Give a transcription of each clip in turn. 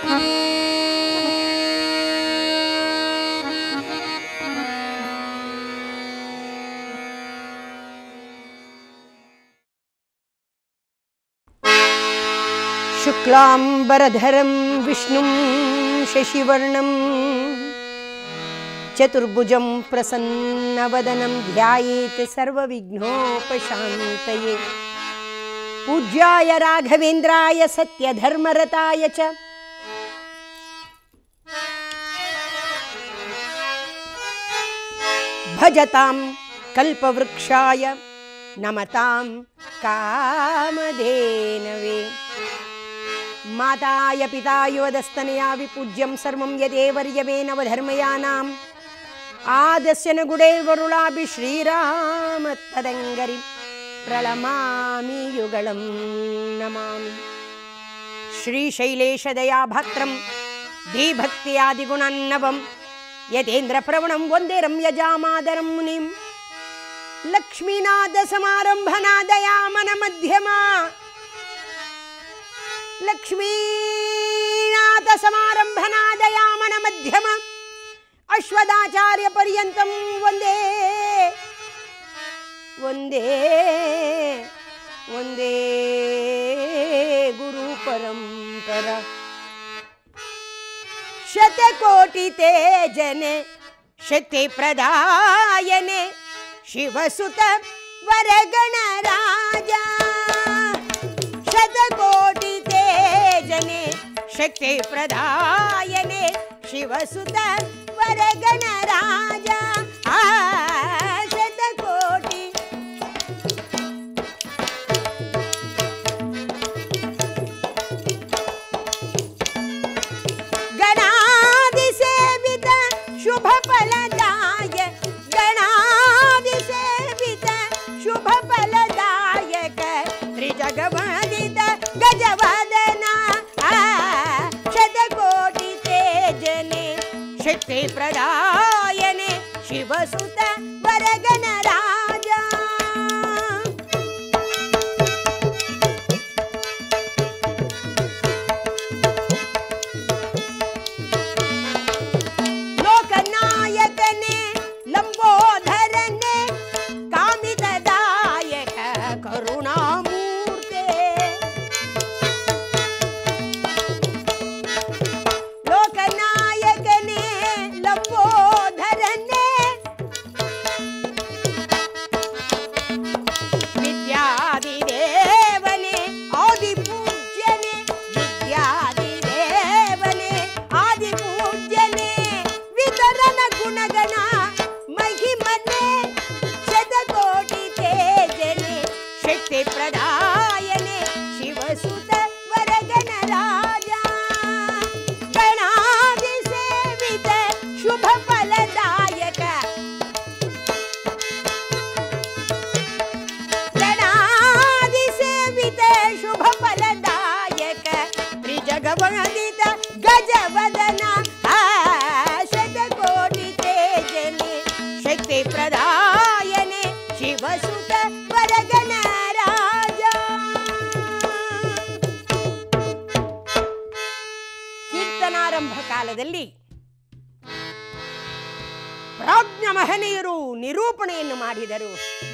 शुक्लाम्बरधरं विष्णुं शशिवर्णं चतुर्भुजं प्रसन्नवदनं ध्यायेत् सर्वविघ्नोपशान्तये पूज्याय राघवेन्द्राय सत्यधर्मरताय च भजतां कल्पवृक्षाय नमतां कामधेनवे माताय पितायोदस्तनया विपूज्यं सर्वं यदेवर्यमेनवधर्मयानाम् आदस्य न गुडेर्वरुणाभि श्रीरामत्तदङ्गरि प्रलमामि युगलं नमामि श्रीशैलेशदयाभात्रं धीभक्त्यादिगुणान्नवं यतेन्द्रप्रवणं वन्दे रम्यजामादरं मुनिं लक्ष्मीनाथसमारम्भनादयामनमध्यमा लक्ष्मीनाथसमारम्भनादयामनमध्यम अश्वदाचार्यपर्यन्तं वन्दे वन्दे वन्दे गुरुपरम्परा शतकोटितेजने शक्तिप्रदायने शिवसुत वरगणराजा शतकोटितेजने शक्तिप्रदायने शिवसुत वरगणराजा आ शतकोटि गणादिसेवित शुभफलदाय गणादिसेवित शुभफलदायक त्रिजगवदित गजवदना आ, शतकोटि तेजने शक्तिप्रदायने शिवसुत वरगणराजा ಲೋಕನಾಯಕನೇ ಲಂಬೋಧರನೇ ಕಾಮಿತದಾಯಕ ಕರುಣಾಮೂರ್ತೆ ಲೋಕನಾಯಕನೇ ಲಂಬೋಧರನೇ ವಿದ್ಯಾದಿದೇವನೇ ಆದಿಪೂಜ್ಯನೇ ವಿದ್ಯಾದಿದೇವನೇ ಆದಿಪೂಜ್ಯನೇ ವಿತರಣ ಗುಣಗಣ ಮಹಿಮನೆ ಶತಕೋಟಿ ತೇಜನೆ ಶಕ್ತಿ ಪ್ರದಾಯನೆ ಶಿವಸುತ ವರಗಣ ರಾಜ ಗಣಾದಿ ಸೇವಿತ ಶುಭ ಫಲದಾಯಕ ಗಣಾದಿ ಸೇವಿತ ಶುಭ ಫಲದಾಯಕ ತ್ರಿಜಗವಂದಿತ ಗಜವದನ ಆ ಶತಕೋಟಿ ತೇಜನೆ ಶಕ್ತಿ ಪ್ರದಾಯನೆ ಶಿವಸುತ ವರಗಣ ರಾಜ ಕೀರ್ತನಾರಂಭ ಕಾಲದಲ್ಲಿ ಪ್ರಾಜ್ಞ ಮಹನೀಯರು ನಿರೂಪಣೆಯನ್ನು ಮಾಡಿದರು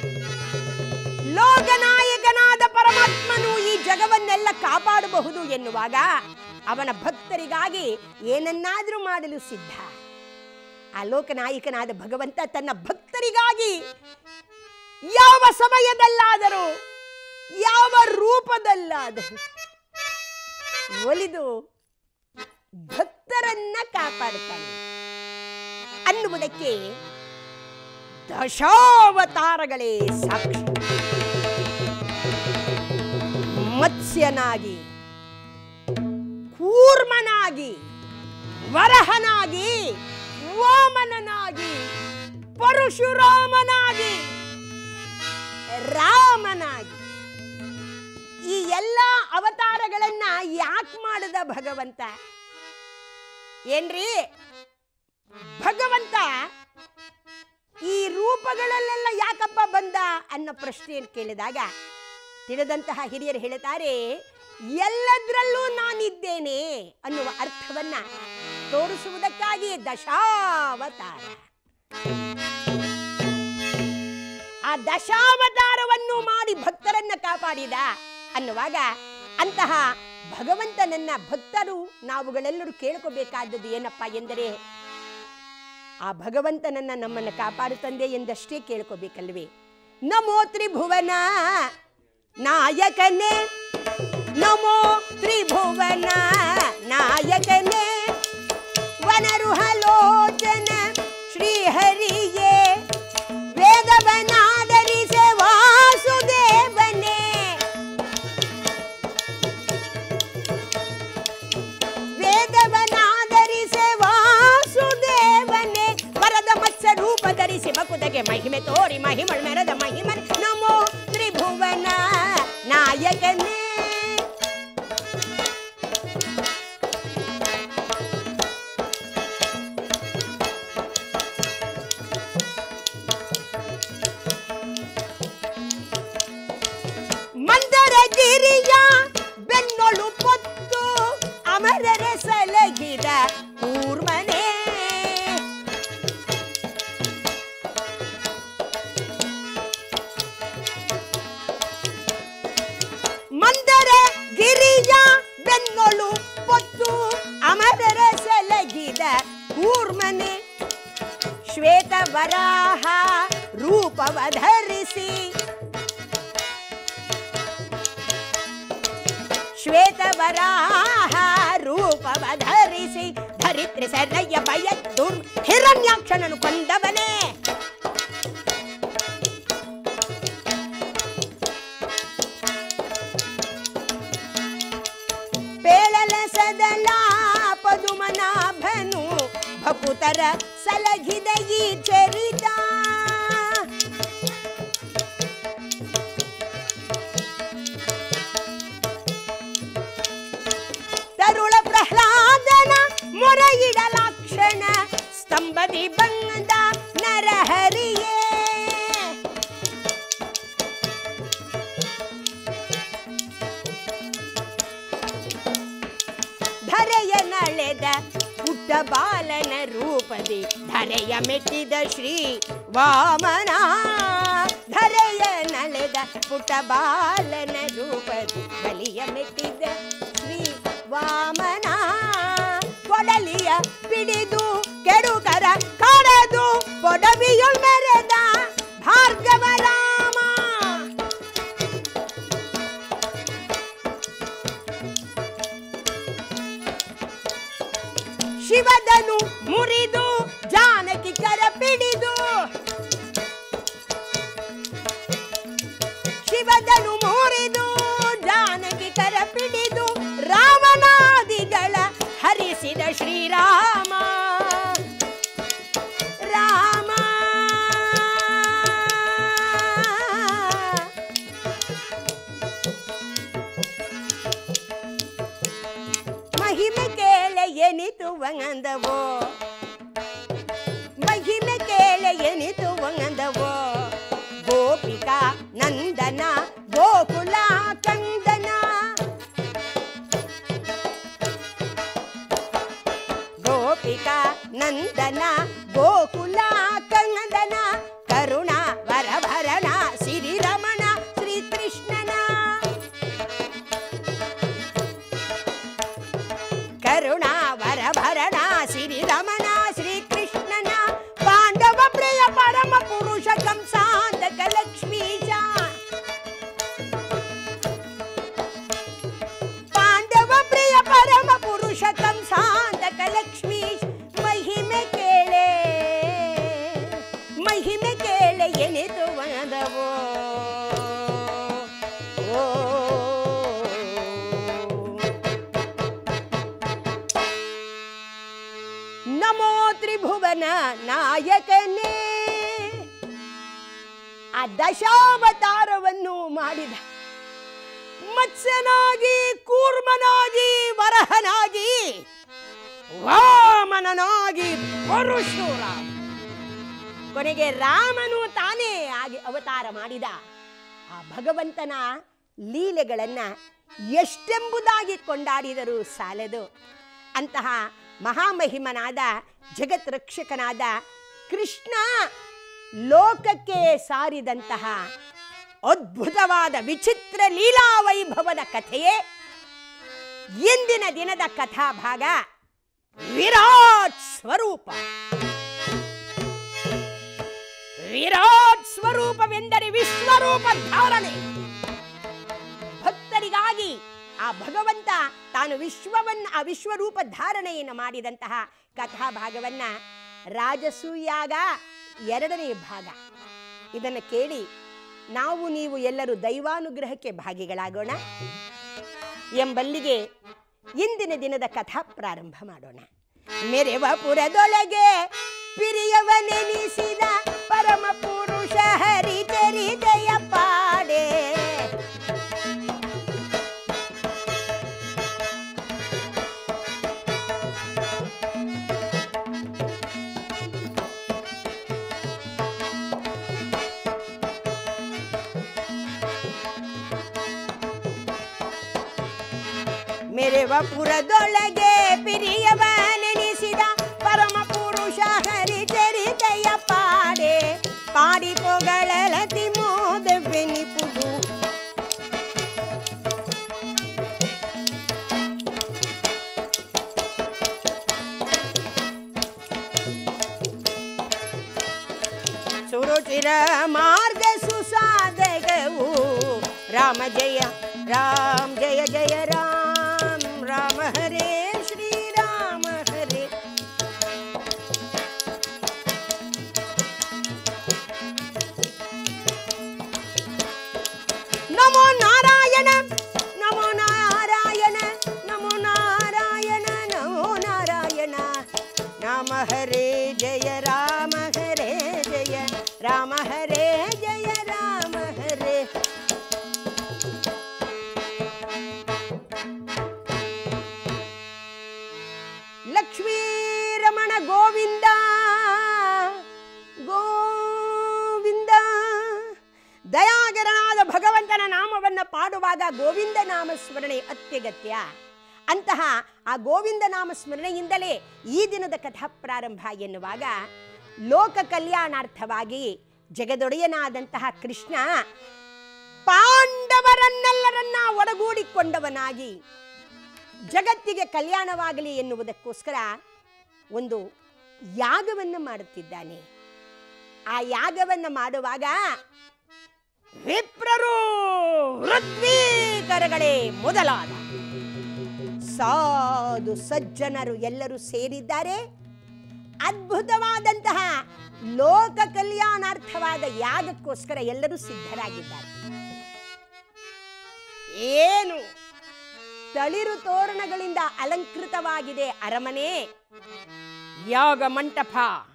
ಲೋಕನಾಯಕನಾದ ಪರಮಾತ್ಮನು ಈ ಜಗವನ್ನೆಲ್ಲ ಕಾಪಾಡಬಹುದು ಎನ್ನುವಾಗ ಅವನ ಭಕ್ತರಿಗಾಗಿ ಏನನ್ನಾದರೂ ಮಾಡಲು ಸಿದ್ಧ ಆ ಲೋಕನಾಯಕನಾದ ಭಗವಂತ ತನ್ನ ಭಕ್ತರಿಗಾಗಿ ಯಾವ ಸಮಯದಲ್ಲಾದರೂ ಯಾವ ರೂಪದಲ್ಲಾದರೂ ಒಲಿದು ಭಕ್ತರನ್ನ ಕಾಪಾಡುತ್ತಾನೆ ಅನ್ನುವುದಕ್ಕೆ ದಶಾವತಾರಗಳೇ ಸಾಕ್ಷಿ ಮತ್ಸ್ಯನಾಗಿ ಕೂರ್ಮನಾಗಿ ವರಹನಾಗಿ ವಾಮನನಾಗಿ ಪರಶುರಾಮನಾಗಿ ರಾಮನಾಗಿ ಈ ಎಲ್ಲ ಅವತಾರಗಳನ್ನ ಯಾಕೆ ಮಾಡಿದ ಭಗವಂತ ಏನ್ರಿ ಭಗವಂತ ಈ ರೂಪಗಳಲ್ಲೆಲ್ಲ ಯಾಕಪ್ಪ ಬಂದ ಅನ್ನೋ ಪ್ರಶ್ನೆಯನ್ನು ಕೇಳಿದಾಗ ತಿಳಿದಂತಹ ಹಿರಿಯರು ಹೇಳ್ತಾರೆ ಎಲ್ಲದರಲ್ಲೂ ನಾನಿದ್ದೇನೆ ಅನ್ನುವ ಅರ್ಥವನ್ನ ತೋರಿಸುವುದಕ್ಕಾಗಿ ದಶಾವತಾರ ಆ ದಶಾವತಾರವನ್ನು ಮಾಡಿ ಭಕ್ತರನ್ನ ಕಾಪಾಡಿದ ಅನ್ನುವಾಗ ಅಂತಹ ಭಗವಂತನನ್ನ ಭಕ್ತರು ನಾವುಗಳೆಲ್ಲರೂ ಕೇಳ್ಕೋಬೇಕಾದದ್ದು ಏನಪ್ಪಾ ಎಂದರೆ ಆ ಭಗವಂತನನ್ನ ನಮ್ಮನ್ನು ಕಾಪಾಡು ತಂದೆ ಎಂದಷ್ಟೇ ಕೇಳ್ಕೋಬೇಕಲ್ವೇ ನಮೋ ತ್ರಿಭುವನ ನಾಯಕನೇ ನಮೋ ತ್ರಿಭುವನ ನಾಯಕನೇ ವನರುಹಲೋಚನ ಶ್ರೀಹರಿಯೇ ವೇದವನಾದರಿಸೆ ವಾಸುದೇವನೇ ವೇದವನಾದರಿಸೆ ವಾಸುದೇವನೇ ವರದ ಮತ್ಸ ರೂಪ ಧರಿಸಿ ಬಕುದಗೆ ಮಹಿಮೆ ತೋರಿ ಮಹಿಮಳ್ ಮೆರೆದ ಮಹಿಮನೆ ನಮೋ ತ್ರಿಭುವನ ನಾಯಕನೇ ಮಂದರ ಗಿರಿಯ ಬೆನ್ನೊಳು ಪೊತ್ತು ಅಮರರೆ ಸಲಗಿದ ಕೂರ್ಮನೆ ಮಂದರ ಗಿರಿಯ ಬೆನ್ನೊಳು ಪೊತ್ತು ಅಮರರ ಸಲಗಿದ ಕೂರ್ಮನೆ ಶ್ವೇತ ವರಾಹ ರೂಪವ ಧರಿಸಿ ಶ್ವೇತವರಾಹ ರೂಪವ ಧರಿಸಿ ಧರಿತ್ರಿ ಸರಯ್ಯ ಭಯ ದುರ್ ಹಿರಣ್ಯಾಕ್ಷನನು ಕೊಂದವನೇ ಪೇಳಲ ಸದಲ ಪದುಮನಾಭನು ಭಕುತರ ಸಲಗಿದ ಈ ಚರಿತ ತರುಳ ಪ್ರಹ್ಲಾದನ ಮೊರೆಯಿಡಲಾಕ್ಷಣ ಸ್ತಂಭದಿ ಬಂದ ನರಹರಿಯೇ ಧರೆಯ ನಳೆದ ಪುಟ್ಟ ಬಾಲನ ರೂಪದಿ ಧರೆಯ ಮೆಟ್ಟಿದ ಶ್ರೀ ವಾಮನ ಧರೆಯ ನಳೆದ ಪುಟ್ಟ ಬಾಲನ ರೂಪದಿ ಬಲಿಯ ಮೆಟ್ಟಿದ ಶ್ರೀ ವಾಮನ ಕೊಡಲಿಯ ಪಿಡಿದು ಕೆಡುಕರ ಕಡದು ಕೊಡವಿಯೊಳ್ ಮೆರೆದ ಭಾರ್ಗವ ರಾಮ ಶಿವದನು ಮುರಿದು ಜಾನಕಿ ಕರ ಪಿಡಿದು ಶಿವದನು ಮುರಿದು ಜಾನಕಿ ಕರ ಪಿಡಿದು ರಾಮನಾದಿಗಳ ಹರಿಸಿದ ಶ್ರೀರಾಮ ರಾಮ ಮಹಿಮೆ ಕೇಳ ಎನಿತು ವಂಗಂದವೋ ಮಹಿಮೆ ಕೇಳ ಎನಿತು ವಂಗಂದವೋ ಗೋಪಿಕಾ ನಂದನ ಗೋಕುಲ ಕಂದನ ಗೋಪಿಕಾ ನಂದನ ಗೋಕುಲ ಕಂದನ ಕರುಣ ವರಭರಣ ಸಿರಿರಮಣ ಶ್ರೀಕೃಷ್ಣನ ಕರುಣ ವರಭರಣ ಸಿರಿರಮಣ ಶ್ರೀಕೃಷ್ಣನ ಪಾಂಡವ ಪ್ರಿಯ ಪರಮ ಪುರುಷ ಕಂಸಾಂತಕ ಲಕ್ಷ್ಮೀಜ ಪಾಂಡವ ಪ್ರಿಯ ಪರಮ ಪುರುಷ ಕಂಸಾಂತಕ ಲಕ್ಷ್ಮೀ ಮಹಿಮೆ ಕೇಳೆ ಮಹಿಮೆ ಕೇಳೆ ಎನಿತು ವನದವೋ ಓ ನಮೋ ತ್ರಿಭುವನ ನಾಯಕನೇ ಆ ದಶಾವತಾರವನ್ನು ಮಾಡಿದ ಮತ್ಸ್ಯನಾಗಿ ಕೂರ್ಮನಾಗಿ ವರಹನಾಗಿ ವಾಮನನಾಗಿ ಪರಶುರಾಮ ಕೊನೆಗೆ ರಾಮನು ತಾನೇ ಆಗಿ ಅವತಾರ ಮಾಡಿದ ಆ ಭಗವಂತನ ಲೀಲೆಗಳನ್ನ ಎಷ್ಟೆಂಬುದಾಗಿ ಕೊಂಡಾಡಿದರೂ ಸಾಲದು ಅಂತಹ ಮಹಾಮಹಿಮನಾದ ಜಗತ್ ರಕ್ಷಕನಾದ ಕೃಷ್ಣ ಲೋಕಕ್ಕೆ ಸಾರಿದಂತಹ ಅದ್ಭುತವಾದ ವಿಚಿತ್ರ ಲೀಲಾ ವೈಭವದ ಕಥೆಯೇ ಇಂದಿನ ದಿನದ ಕಥಾಭಾಗ ವಿರಾಟ್ ಸ್ವರೂಪ ವಿರಾಟ್ ಸ್ವರೂಪವೆಂದರೆ ವಿಶ್ವರೂಪ ಧಾರಣೆ ಭಕ್ತರಿಗಾಗಿ ಆ ಭಗವಂತ ತಾನು ವಿಶ್ವವನ್ನ ಆ ವಿಶ್ವರೂಪ ಧಾರಣೆಯನ್ನು ಮಾಡಿದಂತಹ ಕಥಾಭಾಗವನ್ನ ರಾಜಸೂಯಾಗ ಎರಡನೇ ಭಾಗ ಇದನ್ನು ಕೇಳಿ ನಾವು ನೀವು ಎಲ್ಲರೂ ದೈವಾನುಗ್ರಹಕ್ಕೆ ಭಾಗಿಗಳಾಗೋಣ ಎಂಬಲ್ಲಿಗೆ ಇಂದಿನ ದಿನದ ಕಥಾ ಪ್ರಾರಂಭ ಮಾಡೋಣ ಮೆರೆವ ಪುರದೊಳಗೆ ಪಿರಿಯವನೆನಿಸಿದ ಪರಮ ಪುರುಷ ಹರಿಚರಿತೆಯ ಪಾಡೆ ಮೆರೆವ ಪುರದೊಳಗೆ ಪಿರಿಯವ ನೆನೆಸಿದ ಪರಮ ಪುರುಷ ಹರಿಚರಿತೆಯ ಪಾಡೆ ಪಾಡಿ ಪೊಗಳಲತಿ ಮೋದವೆನಿಪುದು ಸುರುಚಿರ ಮಾರ್ಗ ಸುಸಾಧಕವು ರಾಮ ಜಯ ರಾಮ ಜಯ ಜಯ ರಾಮ ರಾಮ ಹರೇ ಶ್ರೀರಾಮ ಹರೇ ನಮೋ ನಾರಾಯಣ ನಮೋ ನಾರಾಯಣ ನಮೋ ನಾರಾಯಣ ನಮೋ ನಾರಾಯಣ ರಾಮ ಹರೇ ಜಯ ರಾಮ ಹರೇ ಜಯ ರಾಮ ಹರೇ ಜಯ ರಾಮ ಹರೇ ಲಕ್ಷ್ಮೀ ರಮಣ ಗೋವಿಂದ ಗೋವಿಂದ ದಯಾಗರನಾದ ಭಗವಂತನ ನಾಮವನ್ನು ಪಾಡುವಾಗ ಗೋವಿಂದ ನಾಮ ಸ್ಮರಣೆ ಅತ್ಯಗತ್ಯ ಅಂತಹ ಆ ಗೋವಿಂದ ನಾಮ ಸ್ಮರಣೆಯಿಂದಲೇ ಈ ದಿನದ ಕಥಾ ಪ್ರಾರಂಭ ಎನ್ನುವಾಗ ಲೋಕ ಕಲ್ಯಾಣಾರ್ಥವಾಗಿ ಜಗದೊಡೆಯನಾದಂತಹ ಕೃಷ್ಣ ಪಾಂಡವರನ್ನೆಲ್ಲರನ್ನ ಒಡಗೂಡಿಕೊಂಡವನಾಗಿ ಜಗತ್ತಿಗೆ ಕಲ್ಯಾಣವಾಗಲಿ ಎನ್ನುವುದಕ್ಕೋಸ್ಕರ ಒಂದು ಯಾಗವನ್ನು ಮಾಡುತ್ತಿದ್ದಾನೆ ಆ ಯಾಗವನ್ನು ಮಾಡುವಾಗ ವಿಪ್ರರು ಋತ್ವೀಕರಗಳೇ ಮೊದಲಾದ ಸಾಧು ಸಜ್ಜನರು ಎಲ್ಲರೂ ಸೇರಿದ್ದಾರೆ ಅದ್ಭುತವಾದಂತಹ ಲೋಕ ಕಲ್ಯಾಣಾರ್ಥವಾದ ಯಾಗಕ್ಕೋಸ್ಕರ ಎಲ್ಲರೂ ಸಿದ್ಧರಾಗಿದ್ದಾರೆ ಏನು ತಳಿರು ತೋರಣಗಳಿಂದ ಅಲಂಕೃತವಾಗಿದೆ ಅರಮನೆ ಯಾಗ ಮಂಟಪ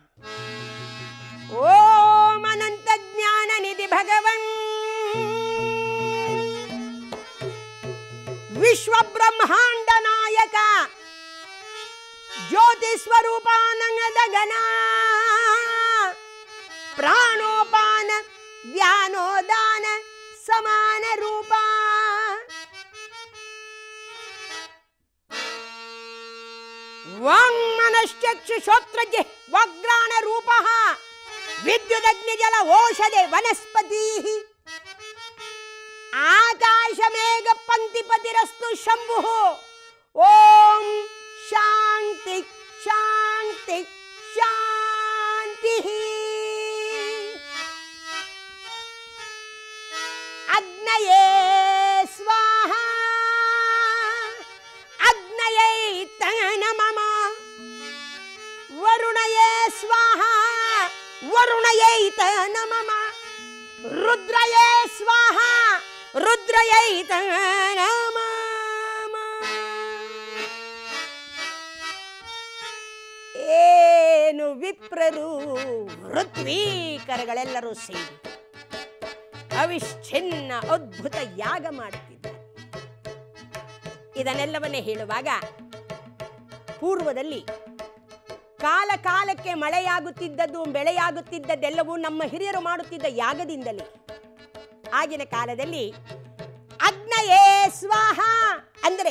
ಓಂ ಅನಂತ ಜ್ಞಾನ ನಿಧಿ ಭಗವನ್ ವಿಶ್ವ ಬ್ರಹ್ಮಾಂಡ ನಾಯಕ ಜ್ಯೋತಿ ಸ್ವರೂಪಾನಂದ ಗಣ ಪ್ರಾಣೋಪಾನ ವ್ಯಾನೋದಾನ ಸಮಾನ ರೂಪ ವಾಂಗ್ಮನಶ್ಚಕ್ಷುಶ್ರೋತ್ರಜ್ಜೆ ವಗ್ರಾಣ ರೂಪ ವಿದ್ಯುದಗ್ನಿ ಜಲ ಓಷಧೆ ವನಸ್ಪತಿ ಆಕಾಶ ಮೇಘ ಪಂಕ್ತಿಪತಿರಸ್ತು ಶಂಭು ಓಂ ಶಾಂತಿ ಶಾಂತಿ ಶಾಂತಿ ಅಗ್ನಯೇ ಸ್ವಾಹ ಅಗ್ನಯೇ ತನ ಮಮ ವರುಣಯೇ ಸ್ವಾಹ ವರುಣಯೈತ ನಮಮ ರುದ್ರಯೇ ಸ್ವಾಹ ರುದ್ರಯೈತ ನಮ ಏನು ವಿಪ್ರರು ಋತ್ವೀಕರಗಳೆಲ್ಲರೂ ಸೇರಿ ಅವಿಚ್ಛಿನ್ನ ಅದ್ಭುತ ಯಾಗ ಮಾಡುತ್ತಿದ್ದಾರೆ ಇದನ್ನೆಲ್ಲವನ್ನೇ ಹೇಳುವಾಗ ಪೂರ್ವದಲ್ಲಿ ಕಾಲ ಕಾಲಕ್ಕೆ ಮಳೆಯಾಗುತ್ತಿದ್ದದ್ದು ಬೆಳೆಯಾಗುತ್ತಿದ್ದದ್ದೆಲ್ಲವೂ ನಮ್ಮ ಹಿರಿಯರು ಮಾಡುತ್ತಿದ್ದ ಯಾಗದಿಂದಲೇ ಆಗಿನ ಕಾಲದಲ್ಲಿ ಅಗ್ನ ಅಗ್ನಯೇ ಸ್ವಾಹ ಅಂದರೆ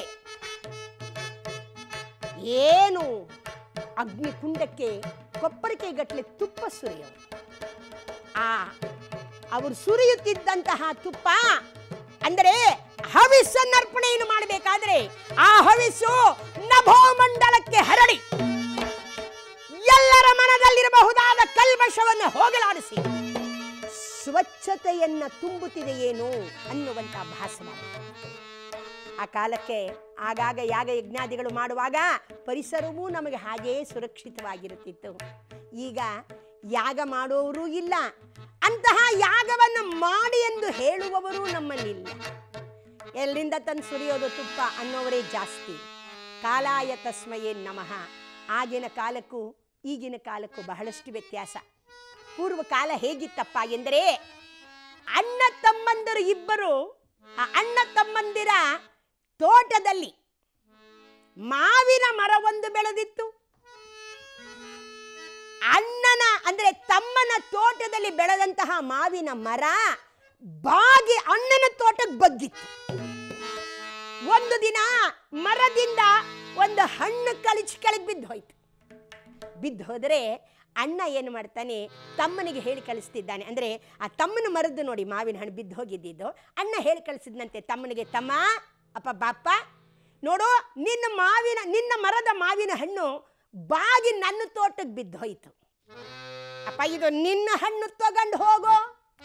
ಏನು ಅಗ್ನಿಕುಂಡಕ್ಕೆ ಕೊಪ್ಪರಿಕೆ ಗಟ್ಟಲೆ ತುಪ್ಪ ಸುರಿಯೋರು ಆ ಅವರು ಸುರಿಯುತ್ತಿದ್ದಂತಹ ತುಪ್ಪ ಅಂದರೆ ಹವಿಸ್ಸನ್ನರ್ಪಣೆಯನ್ನು ಮಾಡಬೇಕಾದ್ರೆ ಆ ಹವಿಸ್ಸು ನಭೋಮಂಡಲಕ್ಕೆ ಹರಡಿ ಎಲ್ಲರ ಮನದಲ್ಲಿರಬಹುದಾದ ಕಲ್ಮಶವನ್ನು ಹೋಗಲಾಡಿಸಿ ಸ್ವಚ್ಛತೆಯನ್ನ ತುಂಬುತ್ತಿದೆಯೇನು ಅನ್ನುವಂಥ ಭಾಸವಾದ ಆ ಕಾಲಕ್ಕೆ ಆಗಾಗ ಯಾಗ ಯಜ್ಞಾದಿಗಳು ಮಾಡುವಾಗ ಪರಿಸರವೂ ನಮಗೆ ಹಾಗೇ ಸುರಕ್ಷಿತವಾಗಿರುತ್ತಿತ್ತು ಈಗ ಯಾಗ ಮಾಡೋರು ಇಲ್ಲ ಅಂತಹ ಯಾಗವನ್ನು ಮಾಡಿ ಎಂದು ಹೇಳುವವರು ನಮ್ಮಲ್ಲಿಲ್ಲ ಎಲ್ಲಿಂದ ತಂದು ಸುರಿಯೋದು ತುಪ್ಪ ಅನ್ನೋವರೇ ಜಾಸ್ತಿ ಕಾಲಾಯ ತಸ್ಮಯೇ ನಮಃ ಆಗಿನ ಕಾಲಕ್ಕೂ ಈಗಿನ ಕಾಲಕ್ಕೂ ಬಹಳಷ್ಟು ವ್ಯತ್ಯಾಸ ಪೂರ್ವ ಕಾಲ ಹೇಗಿತ್ತಪ್ಪ ಎಂದರೆ ಅಣ್ಣ ತಮ್ಮಂದಿರು ಇಬ್ಬರು ಆ ಅಣ್ಣ ತಮ್ಮಂದಿರ ತೋಟದಲ್ಲಿ ಮಾವಿನ ಮರವೊಂದು ಬೆಳೆದಿತ್ತು ಅಣ್ಣನ ಅಂದ್ರೆ ತಮ್ಮನ ತೋಟದಲ್ಲಿ ಬೆಳೆದಂತಹ ಮಾವಿನ ಮರ ಬಾಗಿ ಅಣ್ಣನ ತೋಟಕ್ಕೆ ಬಗ್ಗಿತ್ತು ಒಂದು ದಿನ ಮರದಿಂದ ಒಂದು ಹಣ್ಣು ಕಳಿಸಿ ಕೆಳಗೆ ಬಿದ್ದು ಹೋಯ್ತು ಬಿದ್ದು ಹೋದರೆ ಅಣ್ಣ ಏನು ಮಾಡ್ತಾನೆ ತಮ್ಮನಿಗೆ ಹೇಳಿ ಕಳಿಸ್ತಿದ್ದಾನೆ ಅಂದರೆ ಆ ತಮ್ಮನ ಮರದ್ದು ನೋಡಿ ಮಾವಿನ ಹಣ್ಣು ಬಿದ್ದು ಹೋಗಿದ್ದಿದ್ದು ಅಣ್ಣ ಹೇಳಿ ಕಳಿಸಿದ್ನಂತೆ ತಮ್ಮನಿಗೆ ತಮ್ಮ ಅಪ್ಪ ಬಾಪ್ಪ ನೋಡು ನಿನ್ನ ಮಾವಿನ ನಿನ್ನ ಮರದ ಮಾವಿನ ಹಣ್ಣು ಬಾಗಿ ನನ್ನ ತೋಟಕ್ಕೆ ಬಿದ್ದು ಹೋಯಿತು ಅಪ್ಪ ಇದು ನಿನ್ನ ಹಣ್ಣು ತಗೊಂಡು ಹೋಗೋ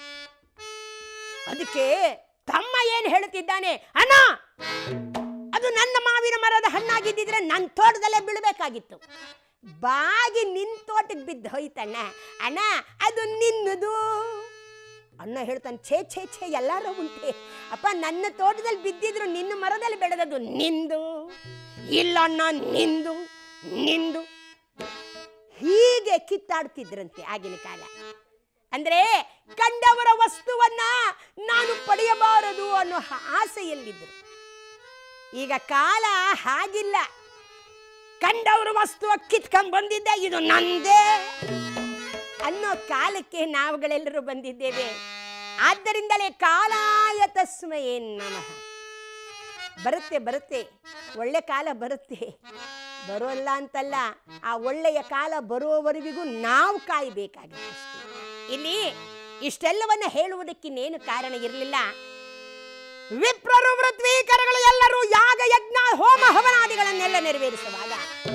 ಅದಕ್ಕೆ ತಮ್ಮ ಏನು ಹೇಳುತ್ತಿದ್ದಾನೆ ಅಣ್ಣ ಅದು ನನ್ನ ಮಾವಿನ ಮರದ ಹಣ್ಣಾಗಿದ್ದಿದ್ರೆ ನನ್ನ ತೋಟದಲ್ಲೇ ಬೀಳಬೇಕಾಗಿತ್ತು ಬಾಗಿ ನಿನ್ ತೋಟಕ್ಕೆ ಬಿದ್ದು ಹೋಯ್ತಣ್ಣ ಅಣ್ಣ ಅದು ನಿನ್ನದು ಅಣ್ಣ ಹೇಳ್ತಾನೆ ಛೇ ಛೇ ಛೇ ಎಲ್ಲಾರು ಉಂಟೆ ಅಪ್ಪ ನನ್ನ ತೋಟದಲ್ಲಿ ಬಿದ್ದಿದ್ರು ನಿನ್ನ ಮರದಲ್ಲಿ ಬೆಳೆದದು ನಿಂದು ಇಲ್ಲ ಅಣ್ಣ ನಿಂದು ನಿಂದು ಹೀಗೆ ಕಿತ್ತಾಡ್ತಿದ್ರಂತೆ ಆಗಿನ ಕಾಲ ಅಂದ್ರೆ ಕಂಡವರ ವಸ್ತುವನ್ನ ನಾನು ಪಡೆಯಬಾರದು ಅನ್ನೋ ಹ- ಆಸೆಯಲ್ಲಿದ್ದರು ಈಗ ಕಾಲ ಹಾಗಿಲ್ಲ ಕಂಡವ್ರ ವಸ್ತು ಕಿತ್ಕೊಂಡ್ ಬಂದಿದ್ದೆ ಇದು ನಂದೇ ಅನ್ನೋ ಕಾಲಕ್ಕೆ ನಾವುಗಳೆಲ್ಲರೂ ಬಂದಿದ್ದೇವೆ ಆದ್ದರಿಂದಲೇ ಕಾಲಾಯ ತಸ್ಮಯೇ ನಮಃ ಬರುತ್ತೆ ಬರುತ್ತೆ ಒಳ್ಳೆ ಕಾಲ ಬರುತ್ತೆ ಬರೋಲ್ಲ ಅಂತಲ್ಲ ಆ ಒಳ್ಳೆಯ ಕಾಲ ಬರುವವರೆಗೂ ನಾವು ಕಾಯಬೇಕಾಗಿದೆ ಅಷ್ಟೇ. ಇಲ್ಲಿ ಇಷ್ಟೆಲ್ಲವನ್ನ ಹೇಳುವುದಕ್ಕಿನ್ನೇನು ಕಾರಣ ಇರಲಿಲ್ಲ ವಿಪ್ರರು ವೃತ್ವೀಕರಗಳು ಎಲ್ಲರೂ ಯಾಗ ಯಜ್ಞ ಹೋಮ ಹವನಾದಿಗಳನ್ನೆಲ್ಲ ನೆರವೇರಿಸುವಾಗ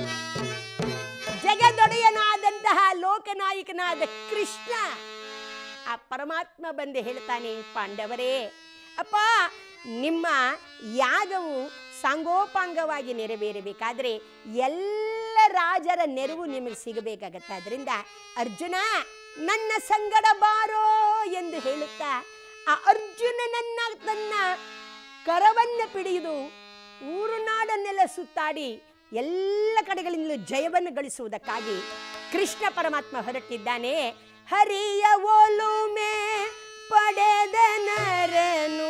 ಜಗದೊಡೆಯನಾದಂತಹ ಲೋಕನಾಯಕನಾದ ಕೃಷ್ಣ ಆ ಪರಮಾತ್ಮ ಬಂದು ಹೇಳ್ತಾನೆ ಪಾಂಡವರೇ ಅಪ್ಪ ನಿಮ್ಮ ಯಾಗವು ಸಾಂಗೋಪಾಂಗವಾಗಿ ನೆರವೇರಬೇಕಾದ್ರೆ ಎಲ್ಲ ರಾಜರ ನೆರವು ನಿಮಗೆ ಸಿಗಬೇಕಾಗತ್ತೆ ಅದರಿಂದ ಅರ್ಜುನ ನನ್ನ ಸಂಗಡ ಬಾರೋ ಎಂದು ಹೇಳುತ್ತಾ ಆ ಅರ್ಜುನನನ್ನ ತನ್ನ ಕರವನ್ನ ಪಿಡಿಯುವುದು ಊರು ನಾಡನ್ನೆಲ್ಲ ಸುತ್ತಾಡಿ ಎಲ್ಲ ಕಡೆಗಳಿಂದಲೂ ಜಯವನ್ನು ಗಳಿಸುವುದಕ್ಕಾಗಿ ಕೃಷ್ಣ ಪರಮಾತ್ಮ ಹೊರಟಿದ್ದಾನೆ ಹರಿಯ ಒಲುಮೆ ಪಡೆದ ನರನು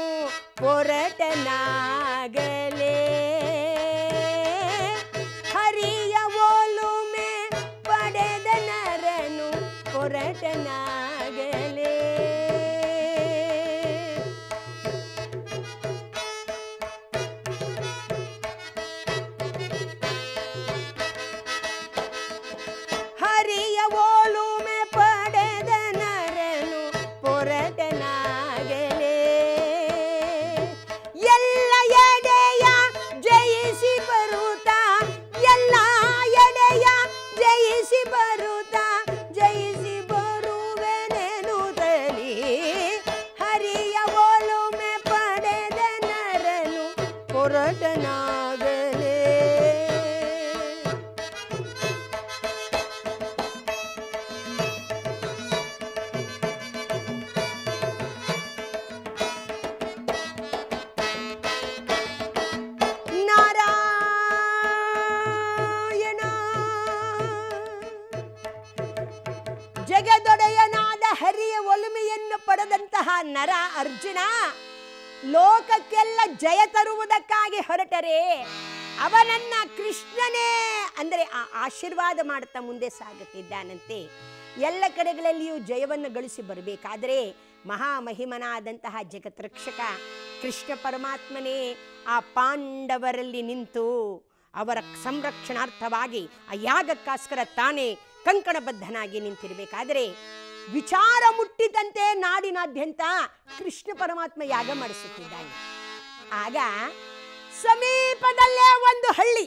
ಪೊರಟನಾಗಲೇ ಹರಿಯ ಒಲುಮೆ ಪಡೆದ ನರನು ಪೊರಟನಾಗಲೇ ಹರಿಯ ಓಲುಮೆ ಪಡೆದ ನರನು ಪೊರಟನಾಗಲೇ ಎಲ್ಲ ಎಡೆಯ ಜಯಿಸಿ ಬರುತ್ತಾ ಎಲ್ಲ ಎಡೆಯ ಜಯಿಸಿ ಬರುತ್ತಾ ಜಯಿಸಿ ಬರುವೆನೆನುದಲಿ ಹರಿಯ ಓಲುಮೆ ಪಡೆದ ನರನು ಪೊರಟನಾಗಲೇ ನಾರಾಯಣ ಜಗದೊಡೆಯನಾದ ಹರಿಯ ಒಲುಮೆಯನ್ನು ಪಡೆದಂತಹ ನರ ಅರ್ಜುನ ಲೋಕಕ್ಕೆಲ್ಲ ಜಯ ತರುವುದಕ್ಕಾಗಿ ಹೊರಟರೆ ಅವನನ್ನ ಕೃಷ್ಣನೇ ಅಂದರೆ ಆ ಆಶೀರ್ವಾದ ಮಾಡುತ್ತಾ ಮುಂದೆ ಸಾಗುತ್ತಿದ್ದಾನಂತೆ ಎಲ್ಲ ಕಡೆಗಳಲ್ಲಿಯೂ ಜಯವನ್ನು ಗಳಿಸಿ ಬರಬೇಕಾದರೆ ಮಹಾಮಹಿಮನಾದಂತಹ ಜಗತ್ರಕ್ಷಕ ಕೃಷ್ಣ ಪರಮಾತ್ಮನೇ ಆ ಪಾಂಡವರಲ್ಲಿ ನಿಂತು ಅವರ ಸಂರಕ್ಷಣಾರ್ಥವಾಗಿ ಆ ಯಾಗಕ್ಕೋಸ್ಕರ ತಾನೇ ಕಂಕಣಬದ್ಧನಾಗಿ ನಿಂತಿರಬೇಕಾದರೆ ವಿಚಾರ ಮುಟ್ಟಿದಂತೆ ನಾಡಿನಾದ್ಯಂತ ಕೃಷ್ಣ ಪರಮಾತ್ಮ ಯಾಗ ಮಾಡಿಸುತ್ತಿದ್ದಾನೆ ಆಗ ಸಮೀಪದಲ್ಲೇ ಒಂದು ಹಳ್ಳಿ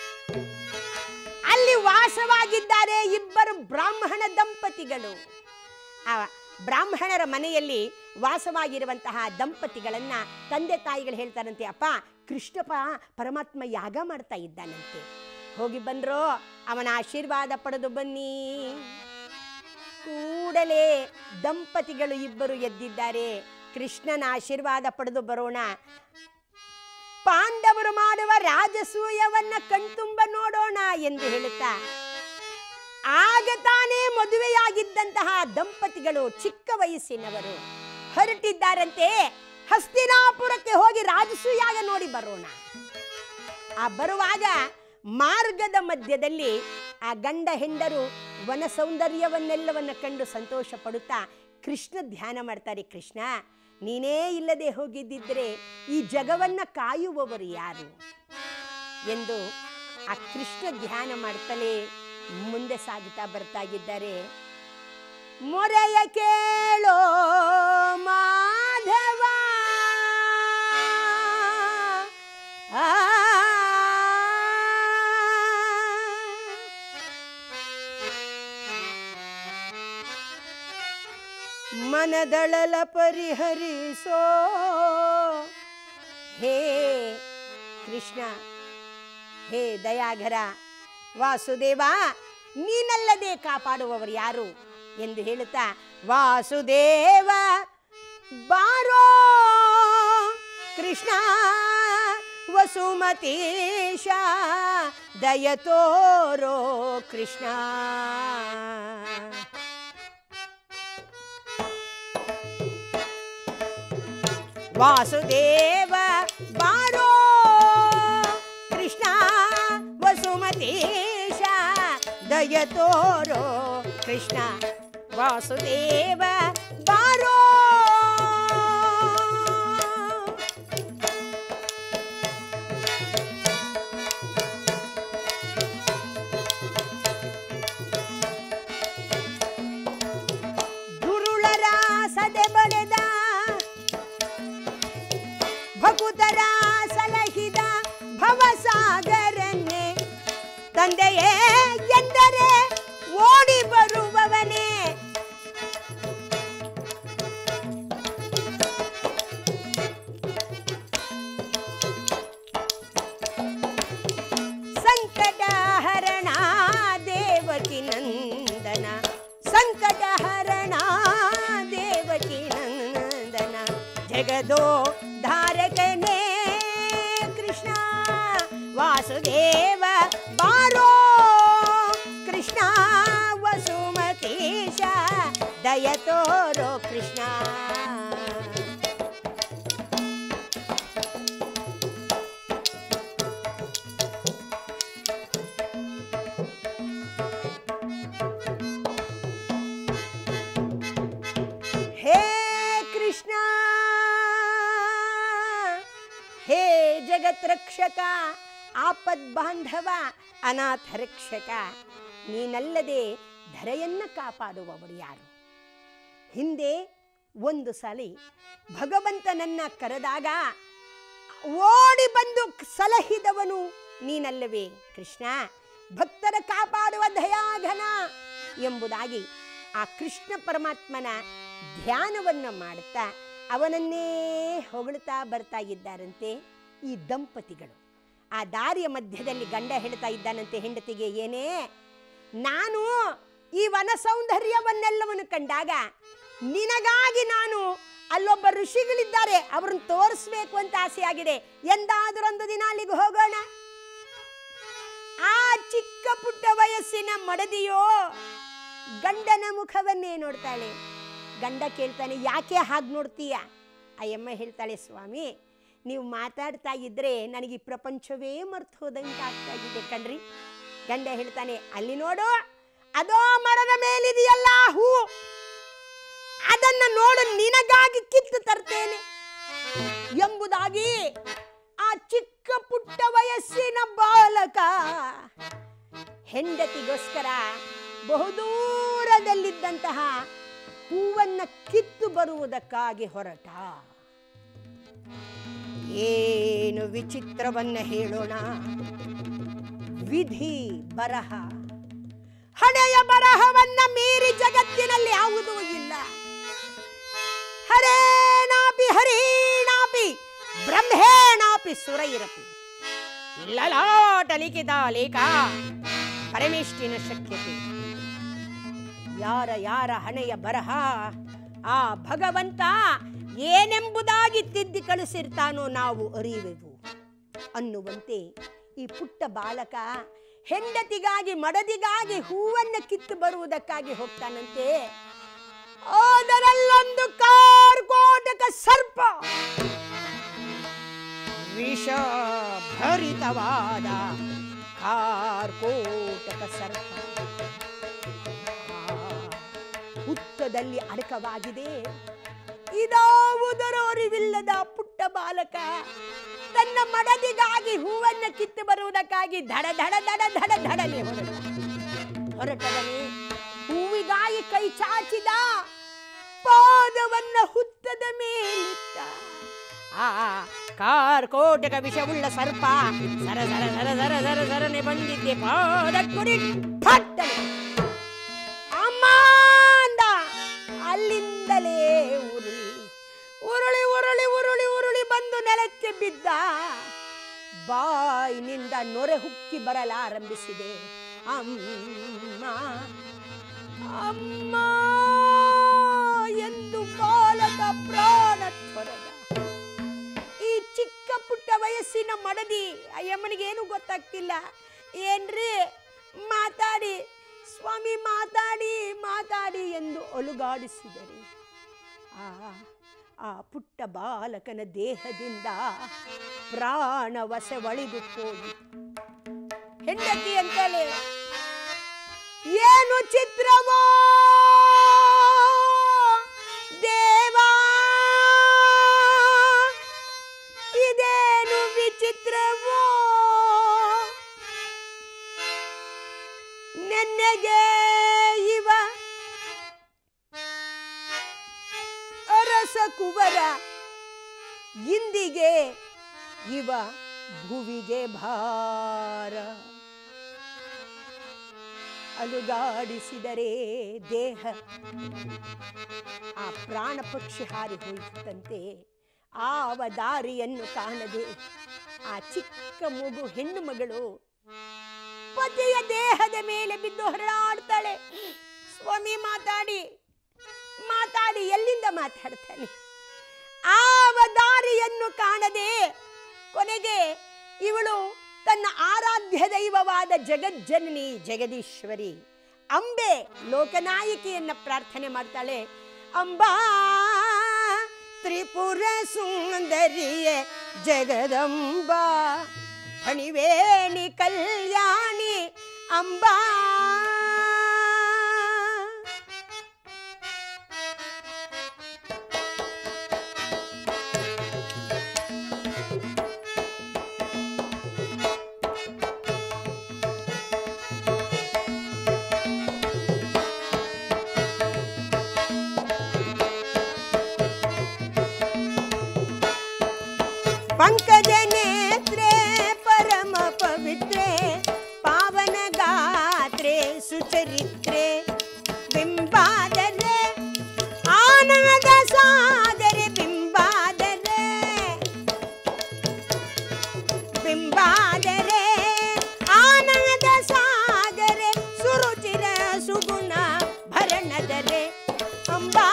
ಅಲ್ಲಿ ವಾಸವಾಗಿದ್ದಾರೆ ಇಬ್ಬರು ಬ್ರಾಹ್ಮಣ ದಂಪತಿಗಳು ಆ ಬ್ರಾಹ್ಮಣರ ಮನೆಯಲ್ಲಿ ವಾಸವಾಗಿರುವಂತಹ ದಂಪತಿಗಳನ್ನ ತಂದೆ ತಾಯಿಗಳು ಹೇಳ್ತಾರಂತೆ ಅಪ್ಪ ಕೃಷ್ಣಪ್ಪ ಪರಮಾತ್ಮ ಯಾಗ ಮಾಡ್ತಾ ಇದ್ದಾನಂತೆ ಹೋಗಿ ಬಂದ್ರೋ ಅವನ ಆಶೀರ್ವಾದ ಪಡೆದು ಬನ್ನಿ ಕೂಡಲೇ ದಂಪತಿಗಳು ಇಬ್ಬರು ಎದ್ದಿದ್ದಾರೆ ಕೃಷ್ಣನ ಆಶೀರ್ವಾದ ಪಡೆದು ಬರೋಣ ಪಾಂಡವರು ಮಾಡುವ ರಾಜಸೂಯವನ್ನ ಕಣ್ತುಂಬ ನೋಡೋಣ ಎಂದು ಹೇಳುತ್ತಾ ಆಗ ತಾನೇ ಮದುವೆಯಾಗಿದ್ದಂತಹ ದಂಪತಿಗಳು ಚಿಕ್ಕ ವಯಸ್ಸಿನವರು ಹೊರಟಿದ್ದಾರಂತೆ ಹಸ್ತಿನಾಪುರಕ್ಕೆ ಹೋಗಿ ರಾಜಸೂಯಾಗ ನೋಡಿ ಬರೋಣ ಆ ಬರುವಾಗ ಮಾರ್ಗದ ಮಧ್ಯದಲ್ಲಿ ಆ ಗಂಡ ಹೆಂಡರು ವನ ಸೌಂದರ್ಯವನ್ನೆಲ್ಲವನ್ನ ಕಂಡು ಸಂತೋಷ ಪಡುತ್ತಾ ಕೃಷ್ಣ ಧ್ಯಾನ ಮಾಡ್ತಾರೆ ಕೃಷ್ಣ ನೀನೇ ಇಲ್ಲದೆ ಹೋಗಿದ್ದಿದ್ರೆ ಈ ಜಗವನ್ನ ಕಾಯುವವರು ಯಾರು ಎಂದು ಆ ಕೃಷ್ಣ ಧ್ಯಾನ ಮಾಡ್ತಲೇ ಮುಂದೆ ಸಾಗುತ್ತಾ ಬರ್ತಾ ಇದ್ದಾರೆ ಮೊರೆಯ ಕೇಳೋ ಮಾಧವ ಆ ಮನದಳಲ ಪರಿಹರಿಸೋ ಹೇ ಕೃಷ್ಣ ಹೇ ದಯಾಘರ ವಾಸುದೇವ ನೀನಲ್ಲದೆ ಕಾಪಾಡುವವರು ಯಾರು ಎಂದು ಹೇಳುತ್ತಾ ವಾಸುದೇವ ಬಾರೋ ಕೃಷ್ಣ ವಸುಮತೀಶ ದಯ ತೋರೋ ಕೃಷ್ಣ ವಾಸುದೇವ ಬಾರೋ ಕೃಷ್ಣ ವಸುಮತೀಶ ದಯ ತೋರೋ ಕೃಷ್ಣ ವಾಸುದೇವ ಬಾರೋ ದುರುಳರ ಸದೆ ಬಳೆದ ಭಕುತರ ಸಲಹಿದ ಭವಸಾಗರನ್ನೇ ತಂದೆಯೇ ಎಂದರೆ ಓಡಿ ಬರುವವನೇ ಸಂಕಟ ಹರಣ ದೇವಕಿ ನಂದನ ಸಂಕಟ ಹರಣ ದೇವಕಿ ನಂದನ ಜಗದೋ ಧಾರಕನೇ ಕೃಷ್ಣ ವಾಸುದೇವ ಬಾರೋ ಕೃಷ್ಣ ವಸುಮತೀಶ ದಯ ತೋರೋ ಕೃಷ್ಣ ಹೇ ಕೃಷ್ಣ ಹೇ ಜಗತ್ ರಕ್ಷಕ ಆಪದ್ ಬಾಂಧವ ಅನಾಥ ರಕ್ಷಕ ನೀನಲ್ಲದೆ ಧರೆಯನ್ನ ಕಾಪಾಡುವವರು ಯಾರು ಹಿಂದೆ ಒಂದು ಸಲಿ ಭಗವಂತನನ್ನ ಕರೆದಾಗ ಓಡಿ ಬಂದು ಸಲಹಿದವನು ನೀನಲ್ಲವೇ ಕೃಷ್ಣ ಭಕ್ತರ ಕಾಪಾಡುವ ದಯಾಘನ ಎಂಬುದಾಗಿ ಆ ಕೃಷ್ಣ ಪರಮಾತ್ಮನ ಧ್ಯಾನವನ್ನು ಮಾಡುತ್ತಾ ಅವನನ್ನೇ ಹೊಗಳುತ್ತಾ ಬರ್ತಾ ಇದ್ದಾರಂತೆ ಈ ದಂಪತಿಗಳು ಆ ದಾರಿಯ ಮಧ್ಯದಲ್ಲಿ ಗಂಡ ಹೇಳ್ತಾ ಇದ್ದಾನಂತೆ ಹೆಂಡತಿಗೆ ಏನೇ ನಾನು ಈ ವನ ಸೌಂದರ್ಯವನ್ನೆಲ್ಲವನ್ನು ಕಂಡಾಗ ನಿನಗಾಗಿ ನಾನು ಅಲ್ಲೊಬ್ಬ ಋಷಿಗಳಿದ್ದಾರೆ ಅವ್ರನ್ನ ತೋರಿಸ್ಬೇಕು ಅಂತ ಆಸೆಯಾಗಿದೆ ಎಂದಾದರೊಂದು ದಿನ ಅಲ್ಲಿಗೆ ಹೋಗೋಣ ಆ ಚಿಕ್ಕ ಪುಟ್ಟ ವಯಸ್ಸಿನ ಮಡದಿಯೋ ಗಂಡನ ಮುಖವನ್ನೇ ನೋಡ್ತಾಳೆ ಗಂಡ ಕೇಳ್ತಾನೆ ಯಾಕೆ ಹಾಗೆ ನೋಡ್ತೀಯ ಅಯ್ಯಮ್ಮ ಹೇಳ್ತಾಳೆ ಸ್ವಾಮಿ ನೀವು ಮಾತಾಡ್ತಾ ಇದ್ರೆ ನನಗೆ ಈ ಪ್ರಪಂಚವೇ ಮರ್ತು ಹೋದಂಗೆ ಆಗ್ತಾ ಇದೆ ಕಣ್ರಿ ಗಂಡ ಹೇಳ್ತಾನೆ ಅಲ್ಲಿ ನೋಡು ಅದೋ ಮರದ ಮೇಲಿದೆಯಲ್ಲ ಹೂ ಅದನ್ನ ನೋಡು ನಿನಗಾಗಿ ಕಿತ್ತು ತರ್ತೇನೆ ಎಂಬುದಾಗಿ ಆ ಚಿಕ್ಕ ಪುಟ್ಟ ವಯಸ್ಸಿನ ಬಾಲಕ ಹೆಂಡತಿಗೋಸ್ಕರ ಬಹುದೂರದಲ್ಲಿದ್ದಂತಹ ಹೂವನ್ನ ಕಿತ್ತು ಬರುವುದಕ್ಕಾಗಿ ಹೊರಟ ಏನು ವಿಚಿತ್ರವನ್ನ ಹೇಳೋಣ ವಿಧಿ ಬರಹ ಹಣೆಯ ಬರಹವನ್ನ ಮೀರಿ ಜಗತ್ತಿನಲ್ಲಿ ಯಾವುದೂ ಇಲ್ಲ ಹರೇನಾಪಿ ಹರೀಣಾಪಿ ಬ್ರಹ್ಮೇಣಾಪಿ ಸುರೈರಪಿ ಲಲಾಟ ಲಿಖಿತ ಲೇಖ ಪರಮೇಷ್ಟಿನ ಶಕ್ಯತೆ ಯಾರ ಯಾರ ಹಣೆಯ ಬರಹ ಆ ಭಗವಂತ ಏನೆಂಬುದಾಗಿ ತಿದ್ದಿ ಕಳಿಸಿರ್ತಾನೋ ನಾವು ಅರಿವೆವು ಅನ್ನುವಂತೆ ಈ ಪುಟ್ಟ ಬಾಲಕ ಹೆಂಡತಿಗಾಗಿ ಮಡದಿಗಾಗಿ ಹೂವನ್ನು ಕಿತ್ತು ಬರುವುದಕ್ಕಾಗಿ ಹೋಗ್ತಾನಂತೆ ಅದರಲ್ಲೊಂದು ಕಾರ್ಕೋಟಕ ಸರ್ಪ ವಿಷ ಭರಿತವಾದ ಕಾರ್ಕೋಟಕ ಸರ್ಪ ಆ, ಹುತ್ತದಲ್ಲಿ ಅಡಕವಾಗಿದೆ ಇದಾವುದರ ಅರಿವಿಲ್ಲದ ಪುಟ್ಟ ಬಾಲಕ ತನ್ನ ಮಡದಿಗಾಗಿ ಹೂವನ್ನು ಕಿತ್ತು ಬರುವುದಕ್ಕಾಗಿ ಧಡ ಧಡ ಧಡ ಧಡ ಧಡನೆ ಹೊರಟ ಹೊರಟದನೆ ಹೂವಿಗಾಗಿ ಕೈ ಚಾಚಿದ ಪಾದವನ್ನ ಹುತ್ತದ ಮೇಲಿಟ್ಟ ಆ ಕಾರ್ಕೋಟಕ ವಿಷವುಳ್ಳ ಸರ್ಪ ಸರ ಸರ ಸರ ಸರ ಸರ ಸರನೆ ಬಂದಿದ್ದೆ ಪಾದ ಕುರಿ ಫಟ್ಟನೆ ಅಮ್ಮ ಅಂದ ಅಲ್ಲಿಂದಲೇ ಉರುಳಿ ಉರುಳಿ ಉರುಳಿ ಉರುಳಿ ಉರುಳಿ ಬಂದು ನೆಲಕ್ಕೆ ಬಿದ್ದ ಬಾಯಿನಿಂದ ನೊರೆ ಹುಕ್ಕಿ ಬರಲಾರಂಭಿಸಿದೆ ಅಮ್ಮ ಅಮ್ಮ ಎಂದು ಬಾಲಕ ಪ್ರಾಣ ತೊರೆದ ಈ ಚಿಕ್ಕ ಪುಟ್ಟ ವಯಸ್ಸಿನ ಮಡದಿ ಅಯ್ಯಮ್ಮನಿಗೆ ಏನು ಗೊತ್ತಾಗ್ತಿಲ್ಲ ಏನ್ರಿ ಮಾತಾಡಿ ಸ್ವಾಮಿ ಮಾತಾಡಿ ಮಾತಾಡಿ ಎಂದು ಅಲುಗಾಡಿಸಿದರು ಆ ಆ ಪುಟ್ಟ ಬಾಲಕನ ದೇಹದಿಂದ ಪ್ರಾಣ ವಶವಳಿದು ಹೋಯಿತು ಹೆಂಡತಿ ಅಂತಲೇ ಏನು ಚಿತ್ರವೋ ದೇವಾ ಇದೇನು ವಿಚಿತ್ರವೋ ನೆನ್ನೆಗೆ ಇವ ಅರಸ ಕುವರ ಇಂದಿಗೆ ಇವ ಭುವಿಗೆ ಭಾರ ಅಲುಗಾಡಿಸಿದರೆ ದೇಹ ಆ ಪ್ರಾಣ ಪಕ್ಷಿ ಹಾರಿ ಹೋಯಿತಂತೆ ಆವ ದಾರಿಯನ್ನು ಕಾಣದೆ ಆ ಚಿಕ್ಕ ಮಗು ಹೆಣ್ಣು ಮಗಳು ಪತಿಯ ದೇಹದ ಮೇಲೆ ಬಿದ್ದು ಹೊರಳಾಡ್ತಾಳೆ ಸ್ವಾಮಿ ಮಾತಾಡಿ ಮಾತಾಡಿ ಎಲ್ಲಿಂದ ಮಾತಾಡ್ತಾನೆ ಆವ ದಾರಿಯನ್ನು ಕಾಣದೆ ಕೊನೆಗೆ ಇವಳು ತನ್ನ ಆರಾಧ್ಯ ದೈವವಾದ ಜಗಜ್ಜನನಿ ಜಗದೀಶ್ವರಿ ಅಂಬೆ ಲೋಕನಾಯಕಿಯನ್ನ ಪ್ರಾರ್ಥನೆ ಮಾಡ್ತಾಳೆ ಅಂಬಾ ತ್ರಿಪುರ ಸುಂದರಿಯೇ ಜಗದಂಬಾ ಫಣಿವೇಣಿ ಕಲ್ಯಾಣಿ ಅಂಬಾ ಪಂಕಜ ನೇತ್ರೆ ಪರಮ ಪವಿತ್ರೆ ಪಾವನ ಗಾತ್ರೆ ಸುಚರಿತ್ರೆ ಬಿಂಬಾದರೆ ಆನಂದ ಸಾದರೆ ಬಿಂಬಾದರೆ ಬಿಂಬಾದರೆ ಆನಂದ ಸಾಗರೆ ಸುರುಚಿರ ಸುಗುಣ ಭರಣದರೆ ಅಂಬಾ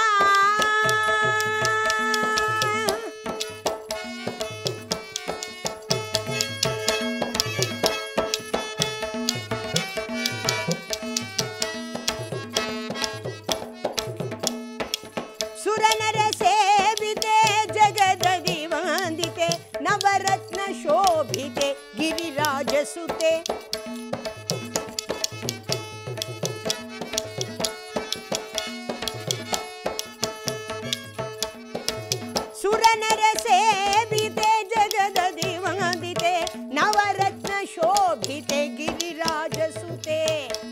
ರಾಜಸುತೆ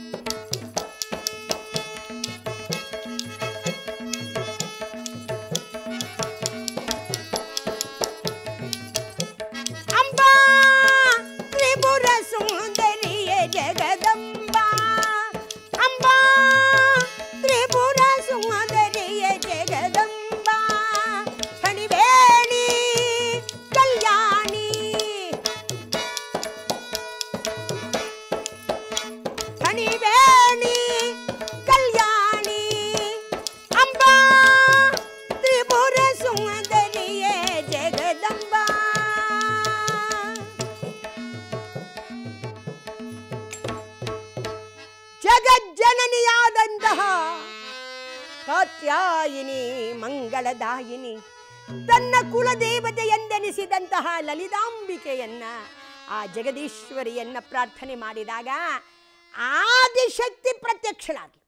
ಅಂಬಾ ತ್ರಿಪುರ ಸುಂದರಿಯ ಜಗದಂಬಾ ಅಂಬಾ ತ್ರಿಪುರ ಸುಂದರಿಯ ಜಗದಂಬಾ ಹಣಿವೇಣಿ ಕಲ್ಯಾಣಿ ಹಣಿವೇಣಿ ಕಲ್ಯಾಣಿ ಅಂಬಾ ತ್ರಿಪುರ ಸುಂದರಿಯ ಜಗದಂಬಾ ಜಗಜ್ಜನನಿಯಾದಂತಹ ಕಾತ್ಯಾಯಿನಿ ಮಂಗಳದಾಯಿನಿ ತನ್ನ ಕುಲದೇವತೆ ಎಂದೆನಿಸಿದಂತಹ ಲಲಿತಾಂಬಿಕೆಯನ್ನ ಆ ಜಗದೀಶ್ವರಿಯನ್ನ ಪ್ರಾರ್ಥನೆ ಮಾಡಿದಾಗ ಆದಿಶಕ್ತಿ ಪ್ರತ್ಯಕ್ಷಳಾಗಿ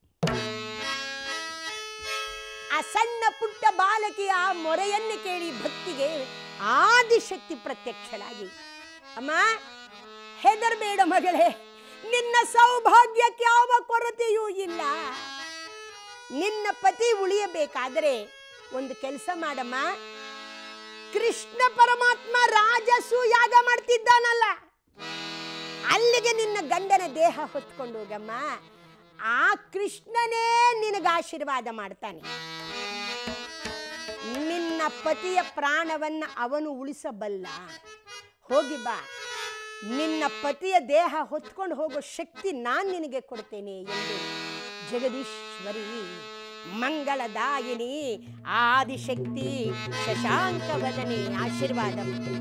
ಆ ಸಣ್ಣ ಪುಟ್ಟ ಬಾಲಕಿಯ ಆ ಮೊರೆಯನ್ನು ಕೇಳಿ ಭಕ್ತಿಗೆ ಆದಿಶಕ್ತಿ ಪ್ರತ್ಯಕ್ಷಳಾಗಿ ಅಮ್ಮ ಹೆದರ್ಬೇಡ ಮಗಳೇ ನಿನ್ನ ಸೌಭಾಗ್ಯಕ್ಕೆ ಯಾವ ಕೊರತೆಯೂ ಇಲ್ಲ ನಿನ್ನ ಪತಿ ಉಳಿಯಬೇಕಾದರೆ ಒಂದು ಕೆಲಸ ಮಾಡಮ್ಮ ಕೃಷ್ಣ ಪರಮಾತ್ಮ ರಾಜಸು ಯಾಗ ಮಾಡ್ತಿದ್ದಾನಲ್ಲ ಅಲ್ಲಿಗೆ ನಿನ್ನ ಗಂಡನ ದೇಹ ಹೊತ್ಕೊಂಡು ಹೋಗಮ್ಮ ಆ ಕೃಷ್ಣನೇ ನಿನಗೆ ಆಶೀರ್ವಾದ ಮಾಡ್ತಾನೆ ನಿನ್ನ ಪತಿಯ ಪ್ರಾಣವನ್ನ ಅವನು ಉಳಿಸಬಲ್ಲ ಹೋಗಿ ಬಾ ನಿನ್ನ ಪತಿಯ ದೇಹ ಹೊತ್ಕೊಂಡು ಹೋಗೋ ಶಕ್ತಿ ನಾನು ನಿನಗೆ ಕೊಡ್ತೇನೆ ಎಂದು ಜಗದೀಶ್ವರಿ ಮಂಗಳದಾಯಿನಿ ಆದಿಶಕ್ತಿ ಶಶಾಂಕವದನೆ ಆಶೀರ್ವಾದ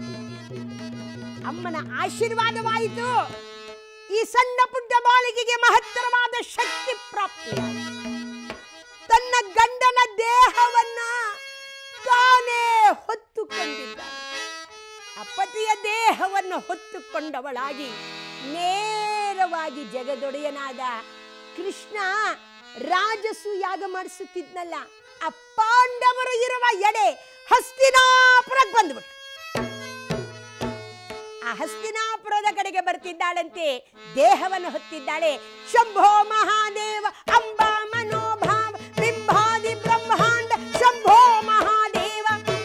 ಅಮ್ಮನ ಆಶೀರ್ವಾದವಾಯಿತು ಈ ಸಣ್ಣ ಪುಟ್ಟ ಬಾಲಿಕೆಗೆ ಮಹತ್ತರವಾದ ಶಕ್ತಿ ಪ್ರಾಪ್ತಿ ತನ್ನ ಗಂಡನ ದೇಹವನ್ನ ತಾನೇ ಹೊತ್ತುಕೊಂಡಿದ್ದಾನೆ ಅಪ್ಪಟಿಯ ದೇಹವನ್ನು ಹೊತ್ತುಕೊಂಡವಳಾಗಿ ನೇರವಾಗಿ ಜಗದೊಡೆಯನಾದ ಕೃಷ್ಣ ರಾಜಸು ಯಾಗ ಮಾಡಿಸುತ್ತಿದ್ನಲ್ಲ ಆ ಪಾಂಡವರು ಇರುವ ಎಡೆ ಹಸ್ತಿನಾಪುರಕ್ಕೆ ಬಂದ್ಬಿಟ್ಟು ಆ ಹಸ್ತಿನಾಪುರದ ಕಡೆಗೆ ಬರ್ತಿದ್ದಾಳಂತೆ ದೇಹವನ್ನು ಹೊತ್ತಿದ್ದಾಳೆ ಶಂಭೋ ಮಹಾದೇವ ಅಂಬಾ ಮನೋಭಾವ ಬಿಂಬಾದಿ ಬ್ರಹ್ಮಾಂಡ ಶಂಭೋ ಮಹಾದೇವ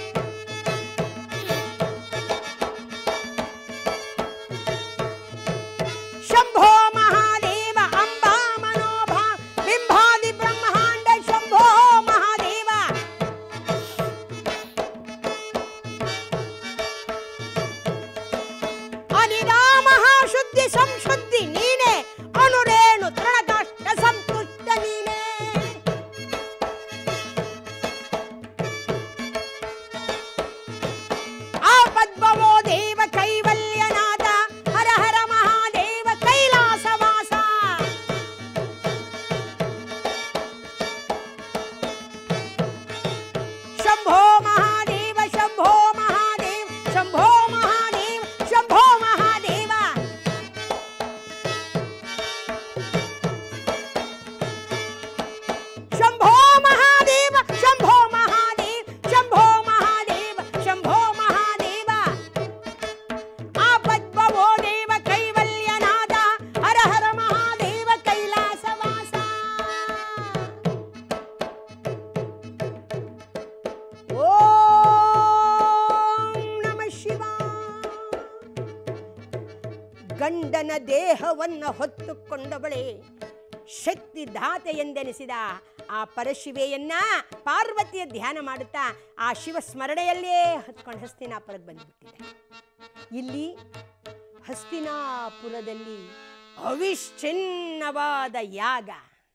ಶಂಭೋ ಮಹಾದೇವ ಅಂಬಾ ಮನೋಭಾವ ಬಿಂಬಾದಿ ಬ್ರಹ್ಮಾಂಡ ಶಂಭೋ ಮಹಾದೇವ ಅನಿರಾಮಹಾಶುದ್ಧಿ ಸಂಶುದ್ಧಿ ನೀನೆ ಅನುರೇಣು ತೃಣಕಾಷ್ಟ ಸಂತುಷ್ಟ ನೀನೆ ಆಪದ್ಭವೋ ದೇವ ಕೈವಲ್ಯನಾದ ಹರ ಹರ ಮಹಾದೇವ ಕೈಲಾಸವಾಸ ಶಂಭೋ ಮಹಾದೇವ ಶಂಭೋ ಮಹಾದೇವ ಶಂಭೋ ಮಹಾದೇವ ಶಂಭೋ ಮಹಾದೇವ ಶಂಭೋ ಮಹಾದೇವ ಶಂಭೋ ಮಹಾದೇವ ಶಂಭೋ ಮಹಾದೇವ ಶಂಭೋ ಮಹಾದೇವ ಆಪದ್ಭವೋ ದೇವ ಕೈವಲ್ಯನಾದ ಹರ ಹರ ಮಹಾದೇವ ಕೈಲಾಸವಾಸ ಓಂ ನಮಃ ಶಿವಾಯ ಗಂಡನ ದೇಹವನ್ನು ಹೊತ್ತುಕೊಂಡವಳೆ ಶಕ್ತಿ ಧಾತೆ ಎಂದೆನಿಸಿದ ಆ ಪರಶಿವೆಯನ್ನ ಪಾರ್ವತಿಯ ಧ್ಯಾನ ಮಾಡುತ್ತಾ ಆ ಶಿವ ಸ್ಮರಣೆಯಲ್ಲೇ ಹತ್ಕೊಂಡು ಹಸ್ತಿನಾಪುರಕ್ಕೆ ಬಂದುಬಿಟ್ಟಿದೆ ಇಲ್ಲಿ ಹಸ್ತಿನಾಪುರದಲ್ಲಿ ಅವಿಶ್ಚಿನ್ನವಾದ ಯಾಗ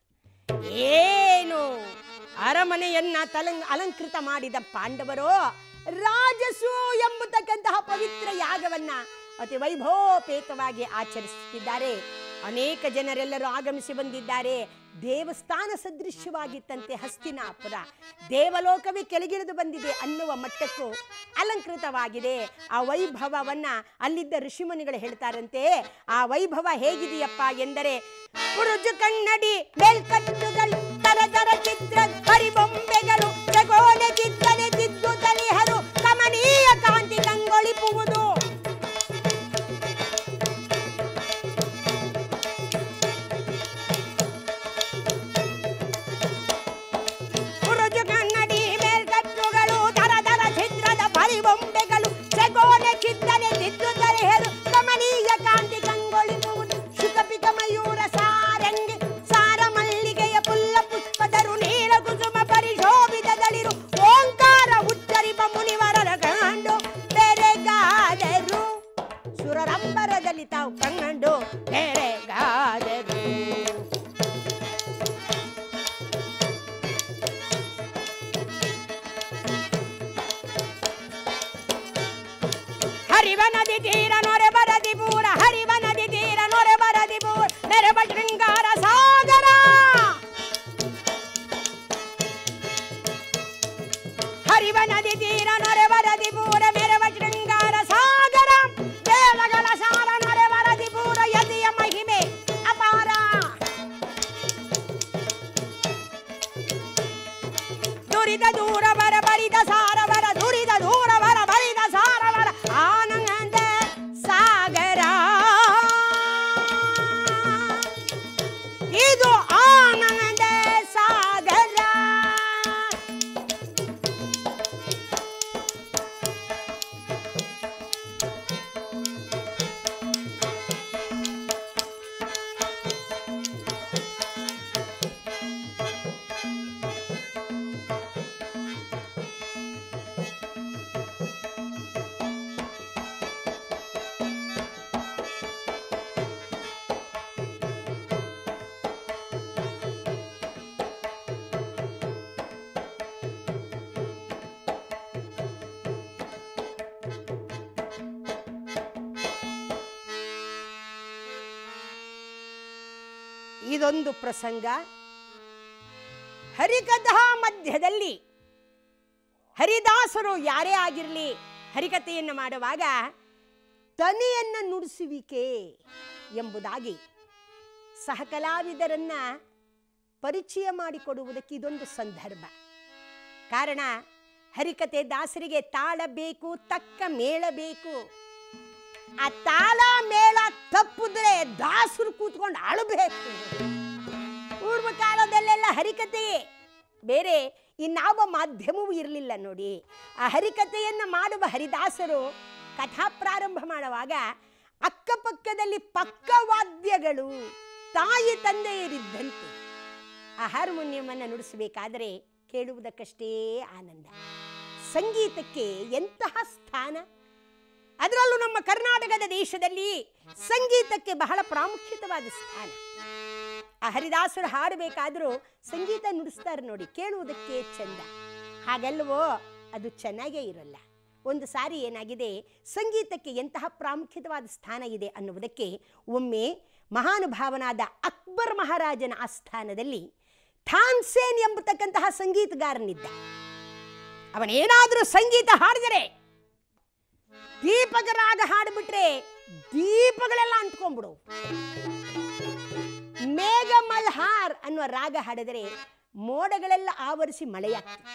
ಏನು ಅರಮನೆಯನ್ನ ತಲಂಗ್ ಅಲಂಕೃತ ಮಾಡಿದ ಪಾಂಡವರು ರಾಜಸು ಎಂಬತಕ್ಕಂತಹ ಪವಿತ್ರ ಯಾಗವನ್ನ ಅತಿ ವೈಭವಪೇತವಾಗಿ ಆಚರಿಸುತ್ತಿದ್ದಾರೆ ಅನೇಕ ಜನರೆಲ್ಲರೂ ಆಗಮಿಸಿ ಬಂದಿದ್ದಾರೆ ದೇವಸ್ಥಾನ ಸದೃಶ್ಯವಾಗಿತ್ತಂತೆ ಹಸ್ತಿನಾಪುರ ದೇವಲೋಕವೇ ಕೆಳಗಿಳಿದು ಬಂದಿದೆ ಅನ್ನುವ ಮಟ್ಟಕ್ಕೂ ಅಲಂಕೃತವಾಗಿದೆ ಆ ವೈಭವವನ್ನ ಅಲ್ಲಿದ್ದ ಋಷಿಮುನಿಗಳು ಹೇಳ್ತಾರಂತೆ ಆ ವೈಭವ ಹೇಗಿದೆಯಪ್ಪ ಎಂದರೆ ಪುರುಜು ಕನ್ನಡಿ ಮೇಲ್ಕಟ್ಟುಗಳು ತರತರ ಚಿತ್ರ ಹರಿಬೊಂಬೆಗಳು ಜಗೋಲೆ ಚಿತ್ತನೆ ತಿದ್ದು ತಲಿಹರು ಕಮನೀಯ ಕಾಂತಿ ಕಂಗೊಳಿಪುವುದು ದೂರ ಬರ ಬರಿದ ಸಾರವರ ದುರಿದ ದೂರ ಬರ ಬರಿದ ಸಾರವರ ಆನಂದ ಸಾಗರ ಇದು ಆನಂದ ಸಾಗರ ಇದೊಂದು ಪ್ರಸಂಗ ಹರಿಕಥಾ ಮಧ್ಯದಲ್ಲಿ ಹರಿದಾಸರು ಯಾರೇ ಆಗಿರಲಿ ಹರಿಕಥೆಯನ್ನು ಮಾಡುವಾಗ ತನಿಯನ್ನು ನುಡಿಸುವಿಕೆ ಎಂಬುದಾಗಿ ಸಹಕಲಾವಿದರನ್ನ ಪರಿಚಯ ಮಾಡಿಕೊಡುವುದಕ್ಕೆ ಇದೊಂದು ಸಂದರ್ಭ ಕಾರಣ ಹರಿಕತೆ ದಾಸರಿಗೆ ತಾಳ ಬೇಕು ತಕ್ಕ ಮೇಳ ಬೇಕು ಆ ತಾಳ ಮೇಳ ತಪ್ಪಿದ್ರೆ ದಾಸರು ಕೂತ್ಕೊಂಡು ಅಳಬೇಕು ಪೂರ್ವ ಕಾಲದಲ್ಲೆಲ್ಲ ಹರಿಕತೆಯೇ ಬೇರೆ ಇನ್ನಾವ ಮಾಧ್ಯಮವೂ ಇರಲಿಲ್ಲ ನೋಡಿ ಆ ಹರಿಕತೆಯನ್ನು ಮಾಡುವ ಹರಿದಾಸರು ಕಥಾ ಪ್ರಾರಂಭ ಮಾಡುವಾಗ ಅಕ್ಕಪಕ್ಕದಲ್ಲಿ ಪಕ್ಕವಾದ್ಯಗಳು ತಾಯಿ ತಂದೆಯರಿದ್ದಂತೆ ಆ ಹಾರ್ಮೋನಿಯಮನ್ನು ನುಡಿಸಬೇಕಾದರೆ ಕೇಳುವುದಕ್ಕಷ್ಟೇ ಆನಂದ ಸಂಗೀತಕ್ಕೆ ಎಂತಹ ಸ್ಥಾನ ಅದರಲ್ಲೂ ನಮ್ಮ ಕರ್ನಾಟಕದ ದೇಶದಲ್ಲಿ ಸಂಗೀತಕ್ಕೆ ಬಹಳ ಪ್ರಾಮುಖ್ಯತವಾದ ಸ್ಥಾನ ಆ ಹರಿದಾಸರು ಹಾಡಬೇಕಾದರೂ ಸಂಗೀತ ನುಡಿಸ್ತಾರೆ ನೋಡಿ ಕೇಳುವುದಕ್ಕೆ ಚಂದ ಹಾಗಲ್ವೋ ಅದು ಚೆನ್ನಾಗೇ ಇರಲ್ಲ ಒಂದು ಸಾರಿ ಏನಾಗಿದೆ ಸಂಗೀತಕ್ಕೆ ಎಂತಹ ಪ್ರಾಮುಖ್ಯತವಾದ ಸ್ಥಾನ ಇದೆ ಅನ್ನುವುದಕ್ಕೆ ಒಮ್ಮೆ ಮಹಾನುಭಾವನಾದ ಅಕ್ಬರ್ ಮಹಾರಾಜನ ಆಸ್ಥಾನದಲ್ಲಿ ಥಾನ್ಸೇನ್ ಎಂಬತಕ್ಕಂತಹ ಸಂಗೀತಗಾರನಿದ್ದ ಅವನೇನಾದರೂ ಸಂಗೀತ ಹಾಡಿದರೆ ದೀಪಕ ರಾಗ ಹಾಡ್ಬಿಟ್ರೆ ದೀಪಗಳೆಲ್ಲ ಅಂಟ್ಕೊಂಡ್ಬಿಡು ಮೇಘ ಮಲ್ಹಾರ್ ಅನ್ನುವ ರಾಗ ಹಾಡಿದರೆ ಮೋಡಗಳೆಲ್ಲ ಆವರಿಸಿ ಮಳೆಯಾಗ್ತದೆ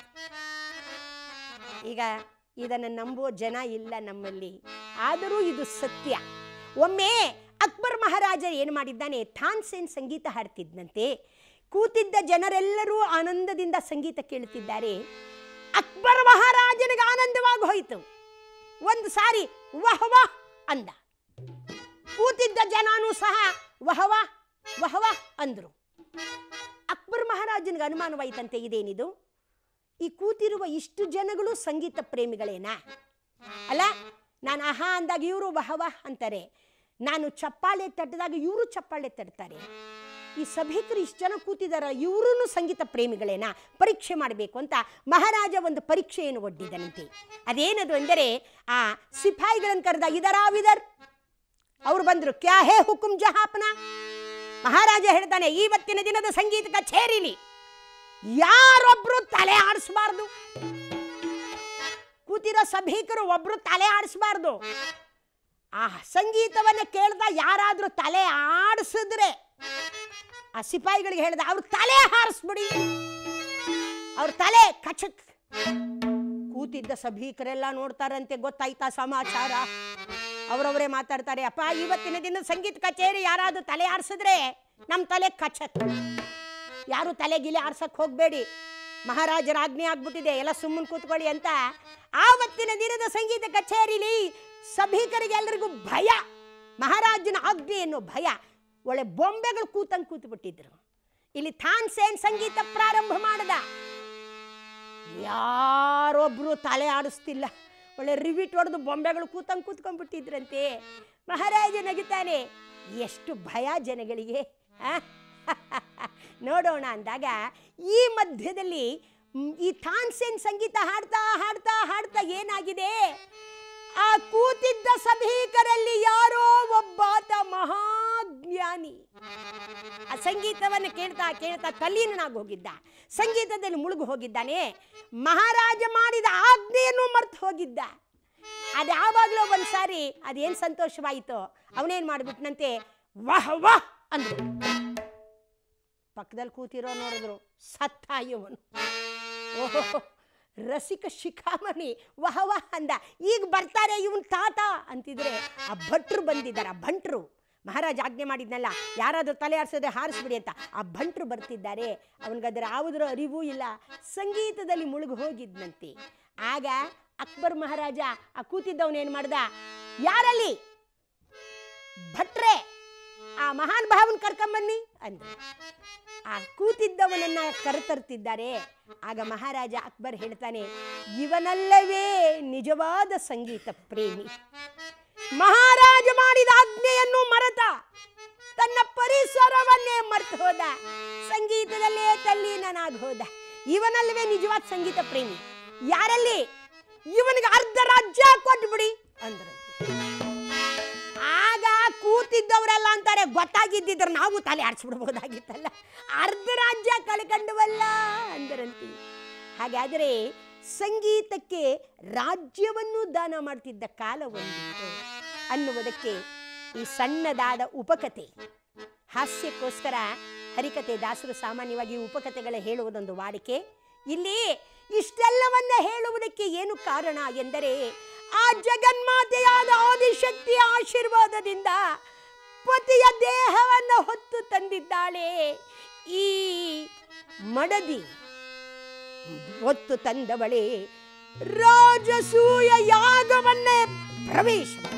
ಈಗ ಇದನ್ನು ನಂಬುವ ಜನ ಇಲ್ಲ ನಮ್ಮಲ್ಲಿ ಆದರೂ ಇದು ಸತ್ಯ ಒಮ್ಮೆ ಅಕ್ಬರ್ ಮಹಾರಾಜ ಏನು ಮಾಡಿದ್ದಾನೆ ಥಾನ್ಸೇನ್ ಸಂಗೀತ ಹಾಡ್ತಿದ್ದಂತೆ ಕೂತಿದ್ದ ಜನರೆಲ್ಲರೂ ಆನಂದದಿಂದ ಸಂಗೀತ ಕೇಳುತ್ತಿದ್ದಾರೆ ಅಕ್ಬರ್ ಮಹಾರಾಜನಿಗೆ ಆನಂದವಾಗಿ ಹೋಯಿತು ಒಂದು ಸಾರಿ ವಹ್ ವಾಹ್ ಅಂದ ಕೂತಿದ್ದ ಜನನೂ ಸಹ ವಹವ ವಹವ ಅಂದ್ರು ಅಕ್ಬರ್ ಮಹಾರಾಜನಿಗೆ ಅನುಮಾನವಾಯಿತಂತೆ ಇದೇನಿದು ಈ ಕೂತಿರುವ ಇಷ್ಟು ಜನಗಳು ಸಂಗೀತ ಪ್ರೇಮಿಗಳೇನಾ ಅಲ್ಲ ನಾನು ಆಹಾ ಅಂದಾಗ ಇವರು ವಹವ ಅಂತಾರೆ ನಾನು ಚಪ್ಪಾಳೆ ತಟ್ಟಿದಾಗ ಇವರು ಚಪ್ಪಾಳೆ ತಟ್ತಾರೆ ಈ ಸಭಿಕರು ಇಷ್ಟು ಜನ ಕೂತಿದಾರ ಇವರು ಸಂಗೀತ ಪ್ರೇಮಿಗಳೇನಾ ಪರೀಕ್ಷೆ ಮಾಡಬೇಕು ಅಂತ ಮಹಾರಾಜ ಒಂದು ಪರೀಕ್ಷೆಯನ್ನು ಒಡ್ಡಿದನಂತೆ ಅದೇನದು ಎಂದರೆ ಆ ಸಿಪಾಯಿಗಳನ್ನು ಕರೆದ ಇದರಾವಿದರ್ ಅವ್ರು ಬಂದರು ಕ್ಯಾ ಹೇ ಹುಕುಂ ಜಹಾಪನ ಮಹಾರಾಜ ಹೇಳ್ತಾನೆ ಇವತ್ತಿನ ದಿನದ ಸಂಗೀತ ಕಚೇರಿಲಿ ಯಾರೊಬ್ರು ತಲೆ ಆಡಿಸಬಾರ್ದು ಕೂತಿರೋ ಸಭಿಕರು ಒಬ್ರು ತಲೆ ಆಡಿಸಬಾರ್ದು ಆ ಸಂಗೀತವನ್ನು ಕೇಳ್ದ ಯಾರಾದ್ರೂ ತಲೆ ಆಡಿಸಿದ್ರೆ ಆ ಸಿಪಾಯಿಗಳಿಗೆ ಹೇಳ್ದ ಅವ್ರ ತಲೆ ಹಾರಿಸ್ಬಿಡಿ ಅವ್ರ ತಲೆ ಕಚಕ್ ಕೂತಿದ್ದ ಸಭಿಕರೆಲ್ಲ ನೋಡ್ತಾರಂತೆ ಗೊತ್ತಾಯ್ತಾ ಸಮಾಚಾರ ಅವರವರೇ ಮಾತಾಡ್ತಾರೆ ಅಪ್ಪ ಇವತ್ತಿನ ದಿನ ಸಂಗೀತ ಕಚೇರಿ ಯಾರಾದ್ರೂ ತಲೆ ಆರಿಸಿದ್ರೆ ನಮ್ಮ ತಲೆ ಕಚಕ್ ಯಾರು ತಲೆಗಿಲೆ ಆರ್ಸಕ್ ಹೋಗಬೇಡಿ ಮಹಾರಾಜರ ಆಜ್ಞೆ ಆಗ್ಬಿಟ್ಟಿದೆ ಎಲ್ಲ ಸುಮ್ಮನೆ ಕೂತ್ಕೊಳ್ಳಿ ಅಂತ ಆವತ್ತಿನ ದಿನದ ಸಂಗೀತ ಕಚೇರಿಲಿ ಸಭಿಕರಿಗೆ ಎಲ್ಲರಿಗೂ ಭಯ ಮಹಾರಾಜನ ಆಜ್ಞೆ ಅನ್ನೋ ಭಯ ಒಳ್ಳೆ ಬೊಂಬೆಗಳು ಕೂತಂಗೆ ಕೂತು ಬಿಟ್ಟಿದ್ರು ಇಲ್ಲಿ ಥಾನ್ಸೇನ್ ಸಂಗೀತ ಪ್ರಾರಂಭ ಮಾಡದ ಯಾರೊಬ್ರು ತಲೆ ಆಡಿಸ್ತಿಲ್ಲ ಒಳ್ಳೆ ರಿವಿಟ್ ಹೊಡೆದು ಬೊಂಬೆಗಳು ಕೂತಂಗೆ ಕೂತ್ಕೊಂಡ್ಬಿಟ್ಟಿದ್ರಂತೆ ಮಹಾರಾಜ ನಗುತ್ತಾನೆ ಎಷ್ಟು ಭಯ ಜನಗಳಿಗೆ ಆ? ನೋಡೋಣ ಅಂದಾಗ ಈ ಮಧ್ಯದಲ್ಲಿ ಮ್, ಈ ಥಾನ್ಸೇನ್ ಸಂಗೀತ ಹಾಡ್ತಾ ಹಾಡ್ತಾ ಹಾಡ್ತಾ ಏನಾಗಿದೆ ಆ ಕೂತಿದ್ದ ಸಭಿಕರಲ್ಲಿ ಯಾರೋ ಒಬ್ಬಾತ ಮಹಾಜ್ಞಾನಿ ಆ ಸಂಗೀತವನ್ನು ಕೇಳ್ತಾ ಕೇಳ್ತಾ ತಲ್ಲೀನಾಗಿ ಹೋಗಿದ್ದ ಸಂಗೀತದಲ್ಲಿ ಮುಳುಗು ಹೋಗಿದ್ದಾನೆ ಮಹಾರಾಜ ಮಾಡಿದ ಆಜ್ಞೆಯನ್ನು ಮರ್ತು ಹೋಗಿದ್ದ ಅದು ಯಾವಾಗಲೂ ಒಂದು ಸಾರಿ ಅದೇನು ಸಂತೋಷವಾಯಿತು ಅವನೇನು ಮಾಡಿಬಿಟ್ನಂತೆ ವಾಹ್ ವಾಹ್ ಅಂದ್ರು ಪಕ್ಕದಲ್ಲಿ ಕೂತಿರೋ ನೋಡಿದ್ರು ಸತ್ತ ಇವನು ಓಹೋ ರಸಿಕ ಶಿಖಾಮಣಿ ವಹ ವಹ ಅಂದ ಈಗ ಬರ್ತಾರೆ ಇವನ್ ತಾತ ಅಂತಿದ್ರೆ ಆ ಭಟ್ರು ಬಂದಿದ್ದಾರೆ ಆ ಭಂಟ್ರು ಮಹಾರಾಜ ಆಜ್ಞೆ ಮಾಡಿದ್ನಲ್ಲ ಯಾರಾದರೂ ತಲೆ ಆರಿಸೋದೆ ಹಾರಿಸ್ಬಿಡಿ ಅಂತ ಆ ಭಂಟ್ರು ಬರ್ತಿದ್ದಾರೆ ಅವನಿಗದರ ಯಾವುದರ ಅರಿವೂ ಇಲ್ಲ ಸಂಗೀತದಲ್ಲಿ ಮುಳುಗು ಹೋಗಿದ್ನಂತೆ ಆಗ ಅಕ್ಬರ್ ಮಹಾರಾಜ ಆ ಕೂತಿದ್ದವನೇನು ಮಾಡ್ದ ಯಾರಲ್ಲಿ ಭಟ್ರೆ ಆ ಮಹಾನ್ ಭಾವನ್ ಕರ್ಕೊಂಬನ್ನಿ ಅಂದ್ರು ಆ ಕೂತಿದ್ದವನನ್ನ ಕರೆತರ್ತಿದ್ದಾರೆ ಆಗ ಮಹಾರಾಜ ಅಕ್ಬರ್ ಹೇಳ್ತಾನೆ ಇವನಲ್ಲವೇ ನಿಜವಾದ ಸಂಗೀತ ಪ್ರೇಮಿ ಮಹಾರಾಜ ಮಾಡಿದ ಆಜ್ಞೆಯನ್ನು ಮರೆತ ತನ್ನ ಪರಿಸರವನ್ನೇ ಮರೆತು ಹೋದ ಸಂಗೀತದಲ್ಲೇ ತಲ್ಲೀನಾಗಿ ಹೋದ ಇವನಲ್ಲವೇ ನಿಜವಾದ ಸಂಗೀತ ಪ್ರೇಮಿ ಯಾರಲ್ಲಿ ಇವನಿಗೆ ಅರ್ಧ ರಾಜ್ಯ ಕೊಟ್ಬಿಡಿ ಅಂದ್ರಂತೆ ಆಗ ಕೂತಿದ್ದವರೆಲ್ಲ ಅಂತಾರೆ ಗೊತ್ತಾಗಿದ್ದಿದ್ರೆ ನಾವು ತಲೆ ಆಡಿಸ್ಬಿಡ್ಬೋದಾಗಿತ್ತಲ್ಲ ಅರ್ಧ ರಾಜ್ಯ ಕಳ್ಕೊಂಡವಲ್ಲ ಅಂದರಂತೆ ಹಾಗಾದರೆ ಸಂಗೀತಕ್ಕೆ ರಾಜ್ಯವನ್ನು ದಾನ ಮಾಡ್ತಿದ್ದ ಕಾಲ ಒಂದಿತ್ತು ಅನ್ನುವುದಕ್ಕೆ ಈ ಸಣ್ಣದಾದ ಉಪಕತೆ ಹಾಸ್ಯಕ್ಕೋಸ್ಕರ ಹರಿಕತೆ ದಾಸರು ಸಾಮಾನ್ಯವಾಗಿ ಉಪಕಥೆಗಳ ಹೇಳುವುದೊಂದು ವಾಡಿಕೆ ಇಲ್ಲಿ ಇಷ್ಟೆಲ್ಲವನ್ನ ಹೇಳುವುದಕ್ಕೆ ಏನು ಕಾರಣ ಎಂದರೆ ಆ ಜಗನ್ಮಾತೆಯಾದ ಆದಿಶಕ್ತಿಯ ಆಶೀರ್ವಾದದಿಂದ ಪತಿಯ ದೇಹವನ್ನು ಹೊತ್ತು ತಂದಿದ್ದಾಳೆ ಈ ಮಡದಿ ಹೊತ್ತು ತಂದವಳೆ ರಾಜಸೂಯ ಯಾಗವನ್ನೇ ಪ್ರವೇಶ ಮಾಡಿ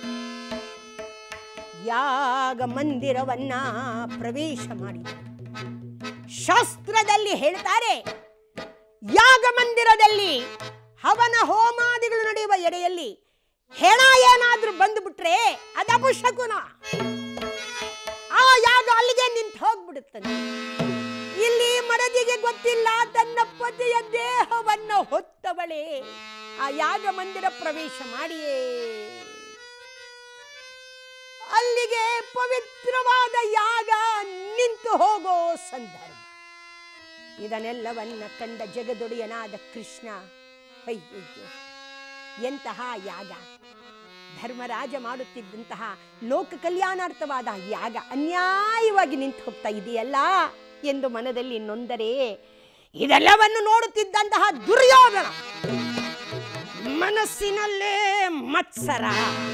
ಯಾಗ ಮಂದಿರವನ್ನ ಪ್ರವೇಶ ಮಾಡಿದ ಶಾಸ್ತ್ರದಲ್ಲಿ ಹೇಳ್ತಾರೆ ಯಾಗ ಮಂದಿರದಲ್ಲಿ ಹವನ ಹೋಮಾದಿಗಳು ನಡೆಯುವ ಎಡೆಯಲ್ಲಿ ಹೆಣ ಏನಾದ್ರೂ ಬಂದುಬಿಟ್ರೆ ಅದು ಅಪಶಕುನ ಆ ಯಾಗ ಅಲ್ಲಿಗೆ ನಿಂತು ಹೋಗ್ಬಿಡುತ್ತದೆ ಇಲ್ಲಿ ಮಡದಿಗೆ ಗೊತ್ತಿಲ್ಲ ತನ್ನ ಪತಿಯ ದೇಹವನ್ನ ಹೊತ್ತವಳೆ ಆ ಯಾಗ ಮಂದಿರ ಪ್ರವೇಶ ಮಾಡಿಯೇ ಅಲ್ಲಿಗೆ ಪವಿತ್ರವಾದ ಯಾಗ ನಿಂತು ಹೋಗೋ ಸಂದರ್ಭ ಇದನ್ನೆಲ್ಲವನ್ನ ಕಂಡ ಜಗದೊಡೆಯನಾದ ಕೃಷ್ಣ ಅಯ್ಯಯ್ಯೋ ಎಂತಹ ಯಾಗ ಧರ್ಮರಾಜ ಮಾಡುತ್ತಿದ್ದಂತಹ ಲೋಕ ಕಲ್ಯಾಣಾರ್ಥವಾದ ಯಾಗ ಅನ್ಯಾಯವಾಗಿ ನಿಂತು ಹೋಗ್ತಾ ಇದೆಯಲ್ಲ ಎಂದು ಮನದಲ್ಲಿ ನೊಂದರೆ ಇದೆಲ್ಲವನ್ನು ನೋಡುತ್ತಿದ್ದಂತಹ ದುರ್ಯೋಧನ ಮನಸ್ಸಿನಲ್ಲೇ ಮತ್ಸರ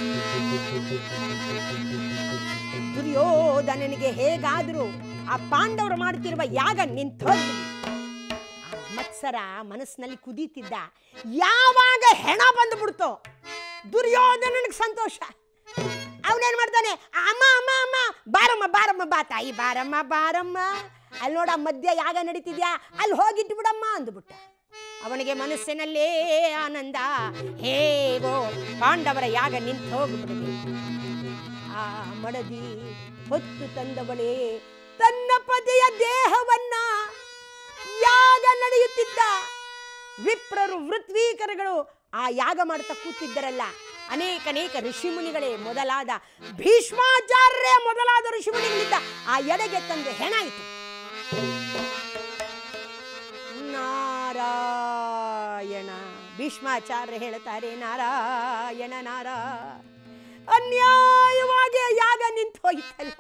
ದುರ್ಯೋಧನನಿಗೆ ಹೇಗಾದರೂ ಆ ಪಾಂಡವರು ಮಾಡುತ್ತಿರುವ ಯಾಗ ನಿಂತೋಗ್ಬಿಡಿ ಆ ಮತ್ಸರ ಮನಸ್ಸಿನಲ್ಲಿ ಕುದೀತಿದ್ದ ಯಾವಾಗ ಹೆಣ ಬಂದ್ಬಿಡ್ತೋ ದುರ್ಯೋಧನನಿಗೆ ಸಂತೋಷ ಅವನೇನ್ ಮಾಡ್ತಾನೆ ಅಮ್ಮ ಅಮ್ಮ ಅಮ್ಮ ಬಾರಮ್ಮ ಬಾರಮ್ಮ ಬಾ ತಾಯಿ ಬಾರಮ್ಮ ಬಾರಮ್ಮ ಅಲ್ಲಿ ನೋಡ ಮಧ್ಯ ಯಾಗ ನಡೀತಿದ್ಯಾ ಅಲ್ಲಿ ಹೋಗಿಟ್ಟು ಬಿಡಮ್ಮ ಅಂದ್ಬಿಟ್ಟ ಅವನಿಗೆ ಮನಸ್ಸಿನಲ್ಲೇ ಆನಂದ ಹೇಗೋ ಪಾಂಡವರ ಯಾಗ ನಿಂತು ಹೋಗ್ಬಿಡಲಿ ಆ ಮಡದಿ ಹೊತ್ತು ತಂದವಳೇ ತನ್ನ ಪತಿಯ ದೇಹವನ್ನ ಯಾಗ ನಡೆಯುತ್ತಿದ್ದ ವಿಪ್ರರು ವೃತ್ವೀಕರಗಳು ಆ ಯಾಗ ಮಾಡ್ತಾ ಕೂತಿದ್ದರಲ್ಲ ಅನೇಕ ಅನೇಕ ಋಷಿಮುನಿಗಳೇ ಮೊದಲಾದ ಭೀಷ್ಮಾಚಾರ್ಯರೇ ಮೊದಲಾದ ಋಷಿಮುನಿಗಳಿದ್ದ ಆ ಎಡೆಗೆ ತಂದು ಹೆಣಾಯಿತು ನಾರಾಯಣ ಭೀಷ್ಮಾಚಾರ್ಯ ಹೇಳ್ತಾರೆ ನಾರಾಯಣ ನಾರಾ ಅನ್ಯಾಯವಾಗಿ ಆ ಯಾಗ ನಿಂತು ಹೋಯ್ತಲ್ಲ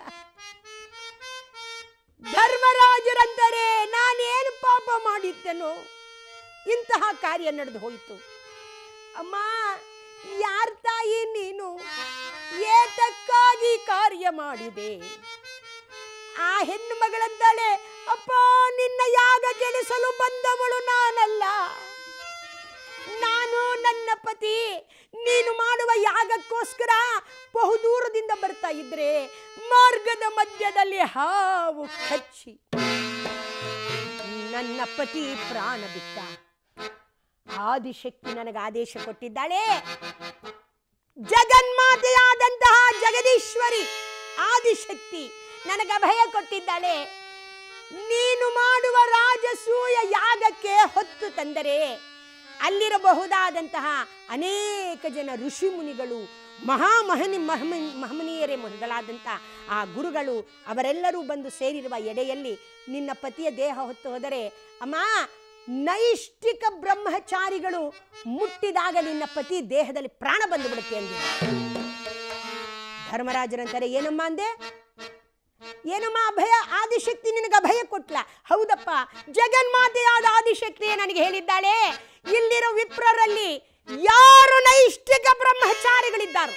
ಧರ್ಮರಾಜರಂದರೆ ನಾನೇನು ಪಾಪ ಮಾಡಿದ್ದೆನೋ ಇಂತಹ ಕಾರ್ಯ ನಡೆದು ಹೋಯಿತು ಅಮ್ಮ ಯಾರ ತಾಯಿ ನೀನು ಏತಕ್ಕಾಗಿ ಕಾರ್ಯ ಮಾಡಿದೆ ಆ ಹೆಣ್ಣು ಮಗಳಂತಾಳೆ ಅಪ್ಪ ನಿನ್ನ ಯಾಗ ಕೆಡಿಸಲು ಬಂದವಳು ನಾನಲ್ಲ ನಾನು ನನ್ನ ಪತಿ ನೀನು ಮಾಡುವ ಯಾಗಕ್ಕೋಸ್ಕರ ಬಹುದೂರದಿಂದ ಬರ್ತಾ ಇದ್ರೆ ಮಾರ್ಗದ ಮಧ್ಯದಲ್ಲಿ ಹಾವು ಕಚ್ಚಿ ನನ್ನ ಪತಿ ಪ್ರಾಣ ಬಿಟ್ಟ ಆದಿಶಕ್ತಿ ನನಗೆ ಆದೇಶ ಕೊಟ್ಟಿದ್ದಾಳೆ ಜಗನ್ಮಾತೆಯಾದಂತಹ ಜಗದೀಶ್ವರಿ ಆದಿಶಕ್ತಿ ನನಗೆ ಅಭಯ ಕೊಟ್ಟಿದ್ದಾಳೆ ನೀನು ಮಾಡುವ ರಾಜಸೂಯ ಯಾಗಕ್ಕೆ ಹೊತ್ತು ತಂದರೆ ಅಲ್ಲಿರಬಹುದಾದಂತಹ ಅನೇಕ ಜನ ಋಷಿ ಮುನಿಗಳು ಮಹಾಮಹನಿ ಮಹಮ ಮಹಮನೀಯರೇ ಮೊದಲಾದಂಥ ಆ ಗುರುಗಳು ಅವರೆಲ್ಲರೂ ಬಂದು ಸೇರಿರುವ ಎಡೆಯಲ್ಲಿ ನಿನ್ನ ಪತಿಯ ದೇಹ ಹೊತ್ತು ಹೋದರೆ ಅಮ್ಮ ನೈಷ್ಠಿಕ ಬ್ರಹ್ಮಚಾರಿಗಳು ಮುಟ್ಟಿದಾಗ ನಿನ್ನ ಪತಿ ದೇಹದಲ್ಲಿ ಪ್ರಾಣ ಬಂದುಬಿಡುತ್ತೆ ಅಂದಿದೆ ಧರ್ಮರಾಜರಂತಾರೆ ಏನಮ್ಮ ಅಂದೆ ಏನಮ್ಮ ಅಭಯ ಆದಿಶಕ್ತಿ ನಿನಗೆ ಅಭಯ ಕೊಟ್ಲ ಹೌದಪ್ಪ ಜಗನ್ಮಾತೆಯಾದ ಆದಿಶಕ್ತಿಯೇ ನನಗೆ ಹೇಳಿದ್ದಾಳೆ ಇಲ್ಲಿರೋ ವಿಪ್ರರಲ್ಲಿ ಯಾರು ನೈಷ್ಠಿಕ ಬ್ರಹ್ಮಚಾರಿಗಳಿದ್ದಾರೋ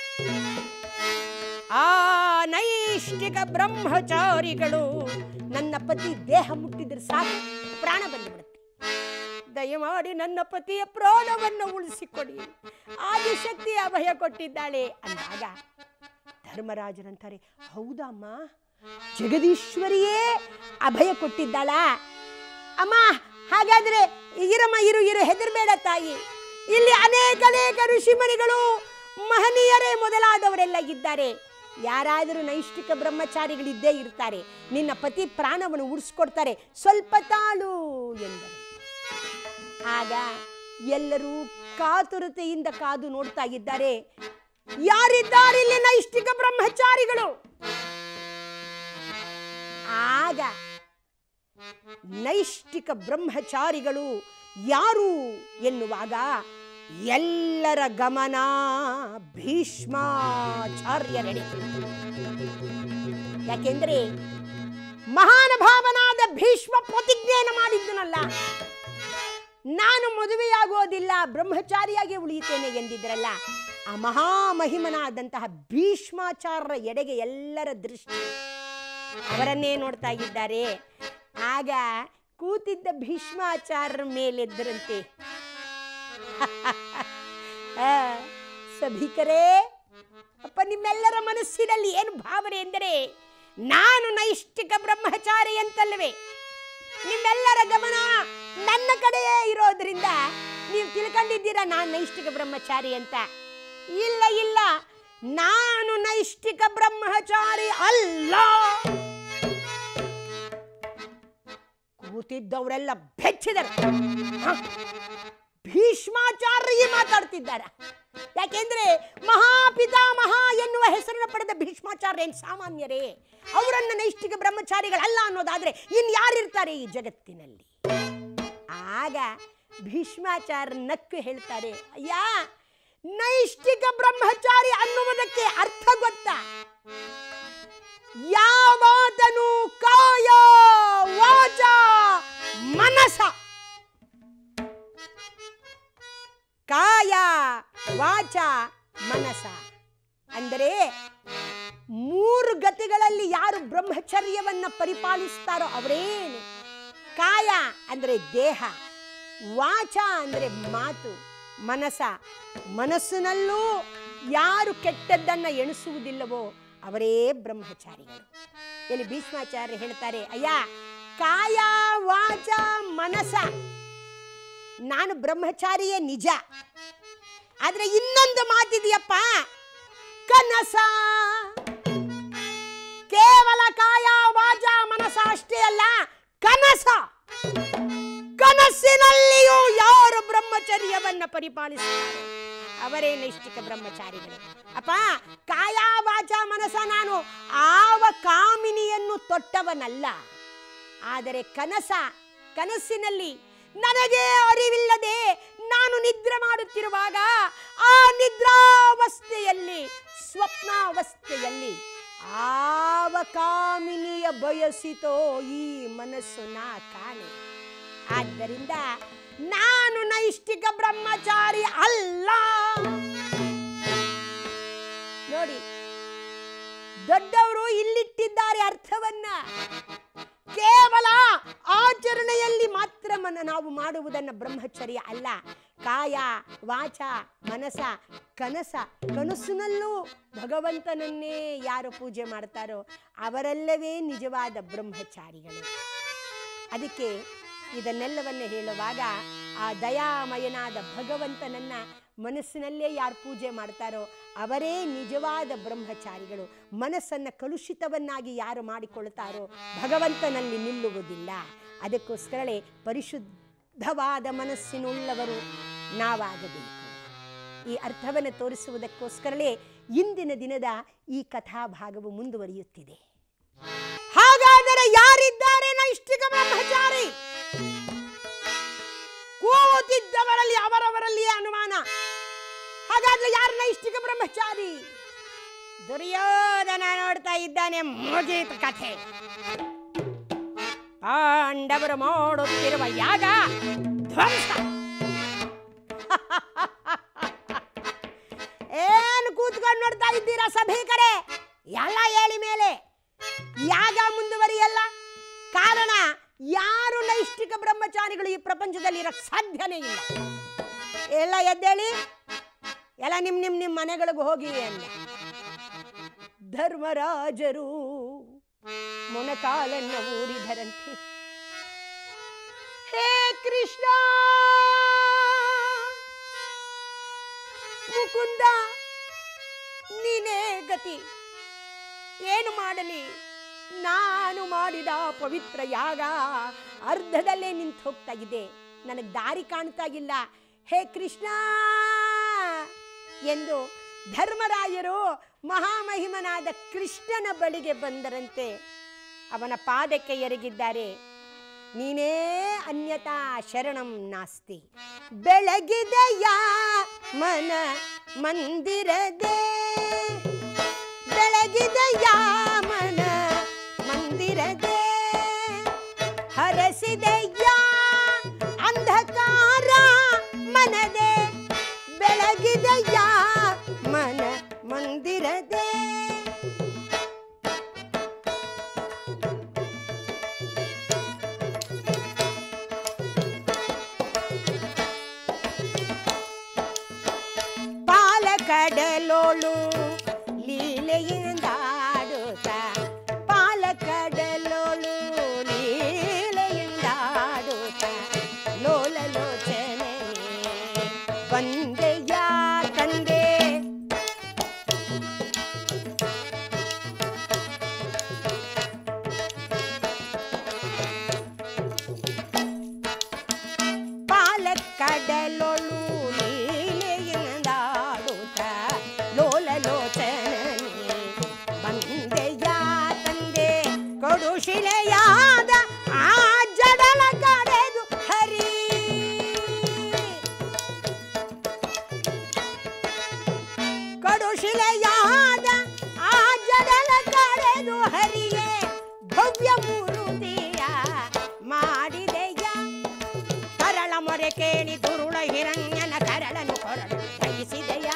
ಆ ನೈಷ್ಠಿಕ ಬ್ರಹ್ಮಚಾರಿಗಳು ನನ್ನ ಪತಿ ದೇಹ ಮುಟ್ಟಿದ್ರೆ ಸಾಕು ಪ್ರಾಣ ಬಂದುಬಿಡುತ್ತೆ ದಯಮಾಡಿ ನನ್ನ ಪತಿಯ ಪ್ರಾಣವನ್ನು ಉಳಿಸಿಕೊಡಿ ಆದಿಶಕ್ತಿ ಅಭಯ ಕೊಟ್ಟಿದ್ದಾಳೆ ಅಂದಾಗ ಧರ್ಮರಾಜರಂತಾರೆ ಹೌದಮ್ಮ ಜಗದೀಶ್ವರಿಯೇ ಅಭಯ ಕೊಟ್ಟಿದ್ದಾಳ ಅಮ್ಮ ಹಾಗಾದ್ರೆ ಇರಮ್ಮ ಇರು ಇರು ಹೆದರ್ಬೇಡ ತಾಯಿ ಇಲ್ಲಿ ಅನೇಕ ಅನೇಕ ಋಷಿಮಣಿಗಳು ಮಹನೀಯರೇ ಮೊದಲಾದವರೆಲ್ಲ ಇದ್ದಾರೆ ಯಾರಾದರೂ ನೈಷ್ಠಿಕ ಬ್ರಹ್ಮಚಾರಿಗಳಿದ್ದೇ ಇರ್ತಾರೆ ನಿನ್ನ ಪತಿ ಪ್ರಾಣವನ್ನು ಉಳಿಸ್ಕೊಡ್ತಾರೆ ಸ್ವಲ್ಪ ತಾಳು ಎಂದರು ಆಗ ಎಲ್ಲರೂ ಕಾತುರತೆಯಿಂದ ಕಾದು ನೋಡ್ತಾ ಇದ್ದಾರೆ ಯಾರಿದ್ದಾರೆ ಇಲ್ಲಿ ನೈಷ್ಠಿಕ ಬ್ರಹ್ಮಚಾರಿಗಳು ಆಗ ನೈಷ್ಠಿಕ ಬ್ರಹ್ಮಚಾರಿಗಳು ಯಾರು ಎನ್ನುವಾಗ ಎಲ್ಲರ ಗಮನ ಭೀಷ್ಮಾಚಾರ್ಯರೆಡೆ ಯಾಕೆಂದ್ರೆ ಮಹಾನುಭಾವನಾದ ಭೀಷ್ಮ ಪ್ರತಿಜ್ಞೆಯನ್ನು ಮಾಡಿದ್ದನಲ್ಲ ನಾನು ಮದುವೆಯಾಗೋದಿಲ್ಲ ಬ್ರಹ್ಮಚಾರಿಯಾಗಿ ಉಳಿಯುತ್ತೇನೆ ಎಂದಿದ್ರಲ್ಲ ಆ ಮಹಾಮಹಿಮನಾದಂತಹ ಭೀಷ್ಮಾಚಾರ್ಯರ ಎಡೆಗೆ ಎಲ್ಲರ ದೃಷ್ಟಿ ಅವರನ್ನೇ ನೋಡ್ತಾ ಇದ್ದಾರೆ ಆಗ ಕೂತಿದ್ದ ಭೀಷ್ಮಾಚಾರ್ಯರ ಮೇಲೆದ್ದರಂತೆ ಆ, ಸಭಿಕರೇ ಅಪ್ಪ ನಿಮ್ಮೆಲ್ಲರ ಮನಸ್ಸಿನಲ್ಲಿ ಏನು ಭಾವನೆ ಎಂದರೆ ನಾನು ನೈಷ್ಠಿಕ ಬ್ರಹ್ಮಚಾರಿ ಅಂತಲ್ವೇ ನಿಮ್ಮೆಲ್ಲರ ಗಮನ ನನ್ನ ಕಡೆಯೇ ಇರೋದ್ರಿಂದ ನೀವು ತಿಳ್ಕೊಂಡಿದ್ದೀರಾ ನಾನು ನೈಷ್ಠಿಕ ಬ್ರಹ್ಮಚಾರಿ ಅಂತ ಇಲ್ಲ ಇಲ್ಲ ನಾನು ನೈಷ್ಠಿಕ ಬ್ರಹ್ಮಚಾರಿ ಅಲ್ಲ ಕೂತಿದ್ದವರೆಲ್ಲ ಬೆಚ್ಚಿದರು ಹ? ಭೀಷ್ಮಾಚಾರ್ಯ ಮಾತಾಡ್ತಿದ್ದಾರೆ ಯಾಕೆಂದ್ರೆ ಮಹಾಪಿತಾಮಹ ಎನ್ನುವ ಹೆಸರನ್ನು ಪಡೆದ ಭೀಷ್ಮಾಚಾರ್ಯ ಏನು ಸಾಮಾನ್ಯರೇ ಅವರನ್ನ ನೈಷ್ಠಿಕ ಬ್ರಹ್ಮಚಾರಿಗಳಲ್ಲ ಅನ್ನೋದಾದ್ರೆ ಇನ್ ಯಾರಿರ್ತಾರೆ ಈ ಜಗತ್ತಿನಲ್ಲಿ ಆಗ ಭೀಷ್ಮಾಚಾರ್ಯ ನಕ್ಕು ಹೇಳ್ತಾರೆ ಅಯ್ಯ ನೈಷ್ಠಿಕ ಬ್ರಹ್ಮಚಾರಿ ಅನ್ನುವುದಕ್ಕೆ ಅರ್ಥ ಗೊತ್ತಾ ಯಾವಾತನು ಕಾಯ ವಾಚ ಮನಸ ಕಾಯ ವಾಚ ಮನಸ ಅಂದರೆ ಮೂರು ಗತಿಗಳಲ್ಲಿ ಯಾರು ಬ್ರಹ್ಮಚರ್ಯವನ್ನ ಪರಿಪಾಲಿಸ್ತಾರೋ ಅವರೇನೆ ಕಾಯ ಅಂದರೆ ದೇಹ ವಾಚ ಅಂದರೆ ಮಾತು ಮನಸ ಮನಸ್ಸಿನಲ್ಲೂ ಯಾರು ಕೆಟ್ಟದ್ದನ್ನ ಎಣಿಸುವುದಿಲ್ಲವೋ ಅವರೇ ಬ್ರಹ್ಮಚಾರಿಗಳು ಇಲ್ಲಿ ಭೀಷ್ಮಾಚಾರ್ಯ ಹೇಳ್ತಾರೆ ಅಯ್ಯ ಕಾಯ ವಾಚ ಮನಸ ನಾನು ಬ್ರಹ್ಮಚಾರಿಯೇ ನಿಜ ಆದ್ರೆ ಇನ್ನೊಂದು ಮಾತಿದೆಯಪ್ಪ ಕನಸ ಕೇವಲ ಕಾಯ ವಾಚ ಮನಸ ಅಷ್ಟೇ ಅಲ್ಲ ಕನಸ ಕನಸಿನಲ್ಲಿಯೂ ಯಾರು ಬ್ರಹ್ಮಚರ್ಯವನ್ನ ಪರಿಪಾಲಿಸುತ್ತಾರೆ ಅವರೇ ನೈಷ್ಠಿಕ ಬ್ರಹ್ಮಚಾರಿಗಳು ಅಪ್ಪ ಕಾಯ ವಾಚ ಮನಸ ನಾನು ಆವ ಕಾಮಿನಿಯನ್ನು ತೊಟ್ಟವನಲ್ಲ ಆದರೆ ಕನಸ ಕನಸಿನಲ್ಲಿ ನನಗೆ ಅರಿವಿಲ್ಲದೆ ನಾನು ನಿದ್ರೆ ಮಾಡುತ್ತಿರುವಾಗ ಆ ನಿದ್ರಾವಸ್ಥೆಯಲ್ಲಿ ಸ್ವಪ್ನಾವಸ್ಥೆಯಲ್ಲಿ ಆವ ಕಾಮಿನಿಯ ಬಯಸಿತೋ ಈ ಮನಸ್ಸು ನಾ ಕಾಣೆ ಆದ್ದರಿಂದ ನಾನು ನೈಷ್ಠಿಕ ಬ್ರಹ್ಮಚಾರಿ ಅಲ್ಲ ನೋಡಿ ದೊಡ್ಡವರು ಇಲ್ಲಿಟ್ಟಿದ್ದಾರೆ ಅರ್ಥವನ್ನ ಕೇವಲ ಆಚರಣೆಯಲ್ಲಿ ಮಾತ್ರ ಮನ ನಾವು ಮಾಡುವುದನ್ನ ಬ್ರಹ್ಮಚರ್ಯ ಅಲ್ಲ ಕಾಯ ವಾಚ ಮನಸ ಕನಸ ಕನಸಿನಲ್ಲೂ ಭಗವಂತನನ್ನೇ ಯಾರು ಪೂಜೆ ಮಾಡ್ತಾರೋ ಅವರೆಲ್ಲವೇ ನಿಜವಾದ ಬ್ರಹ್ಮಚಾರಿಗಳು ಅದಕ್ಕೆ ಇದನ್ನೆಲ್ಲವನ್ನ ಹೇಳುವಾಗ ಆ ದಯಾಮಯನಾದ ಭಗವಂತನನ್ನ ಮನಸ್ಸಿನಲ್ಲೇ ಯಾರು ಪೂಜೆ ಮಾಡ್ತಾರೋ ಅವರೇ ನಿಜವಾದ ಬ್ರಹ್ಮಚಾರಿಗಳು ಮನಸ್ಸನ್ನು ಕಲುಷಿತವನ್ನಾಗಿ ಯಾರು ಮಾಡಿಕೊಳ್ತಾರೋ ಭಗವಂತನಲ್ಲಿ ನಿಲ್ಲುವುದಿಲ್ಲ ಅದಕ್ಕೋಸ್ಕರಲೇ ಪರಿಶುದ್ಧವಾದ ಮನಸ್ಸಿನುಳ್ಳವರು ನಾವಾಗಬೇಕು ಈ ಅರ್ಥವನ್ನು ತೋರಿಸುವುದಕ್ಕೋಸ್ಕರಲೇ ಇಂದಿನ ದಿನದ ಈ ಕಥಾಭಾಗವು ಮುಂದುವರಿಯುತ್ತಿದೆ ಹಾಗಾದರೆ ಯಾರಿದ್ದಾರೆ ನೈಷ್ಠಿಕ ಬ್ರಹ್ಮಚಾರಿ ಕೂತಿದ್ದವರಲ್ಲಿ ಅವರವರಲ್ಲಿಯೇ ಅನುಮಾನ ಹಾಗಾದ್ರೆ ಯಾರು ನೈಷ್ಠಿಕ ಬ್ರಹ್ಮಚಾರಿ ದುರ್ಯೋಧನ ನೋಡಿ ನೋಡ್ತಾ ಇದ್ದಾನೆ ಮುಗೀತು ಕಥೆ ಪಾಂಡವರು ಮಾಡುತ್ತಿರುವ ಯಾಗ ಧ್ವಂಸ ಏನು ಕೂತ್ಕೊಂಡು ನೋಡ್ತಾ ಇದ್ದೀರಾ ಸಭಿಕರೇ ಎಲ್ಲ ಹೇಳಿ ಮೇಲೆ ಯಾಗ ಮುಂದುವರಿಯಲ್ಲ ಕಾರಣ ಯಾರು ನೈಷ್ಠಿಕ ಬ್ರಹ್ಮಚಾರಿಗಳು ಈ ಪ್ರಪಂಚದಲ್ಲಿ ಇರಕ್ ಸಾಧ್ಯನೇ ಇಲ್ಲ ಎಲ್ಲ ಎದ್ದೇಳಿ ಎಲ್ಲ ನಿಮ್ ನಿಮ್ ನಿಮ್ ಮನೆಗಳಿಗೆ ಹೋಗಿ ಅಂದ ಧರ್ಮರಾಜರು ಮೊಣಕಾಲನ್ನ ಊರಿದರಂತೆ ಹೇ ಕೃಷ್ಣ ಮುಕುಂದ ನೀನೇ ಗತಿ ಏನು ಮಾಡಲಿ ನಾನು ಮಾಡಿದ ಪವಿತ್ರ ಯಾಗ ಅರ್ಧದಲ್ಲೇ ನಿಂತು ಹೋಗ್ತಾ ಇದೆ ನನಗೆ ದಾರಿ ಕಾಣ್ತಾ ಇಲ್ಲ ಹೇ ಕೃಷ್ಣ ಎಂದು ಧರ್ಮರಾಯರು ಮಹಾಮಹಿಮನಾದ ಕೃಷ್ಣನ ಬಳಿಗೆ ಬಂದರಂತೆ ಅವನ ಪಾದಕ್ಕೆ ಎರಗಿದ್ದಾರೆ ನೀನೇ ಅನ್ಯತಾ ಶರಣಂ ನಾಸ್ತಿ ಬೆಳಗಿದೆಯ ಮನ ಮಂದಿರದೆ ಬೆಳಗಿದೆಯ ಮನ ಮಂದಿರದೆ ಹರಸಿದೆಯ ಅಂಧಕಾರ ಮನದೆ ಬೆಳಗಿದೆಯ ಮನ ಮಂದಿರದೆ ಪಾಲಕಡಲೋಳು ಲೀಲೆಯಿಂದಾಡುತ್ತ ಪಾಲಕಡಲೋಳು ಲೀಲೆಯಿಂದಾಡುತ್ತ ಲೋಲಲೋಚನೆ ಬಂದೆಯ ತಂದೆ ಪಾಲಕ್ಕಡಲೊಳು ಲೀಲೆಯಿಂದಾಡುತ್ತ ಲೋಲಲೋಚನೆ ಬಂದೆಯ ತಂದೆ ಕೊಡು ಶಿಲೆಯಾದ ಆ ಜಡಲ ಕಡೆದು ಹರಿ ಕಡು ಶಿಲೆಯಾದ ಆ ಜಡಲ ಕಡೆದು ಹರಿಯೇ ಭವ್ಯ ಮೂರುತಿಯ ಮಾಡಿದೆಯ ಕರಳ ಮೊರೆ ಕೇಳಿ ದುರುಳ ಹಿರಣ್ಯನ ಕರಳನು ಕೊರಳು ಧರಿಸಿದೆಯ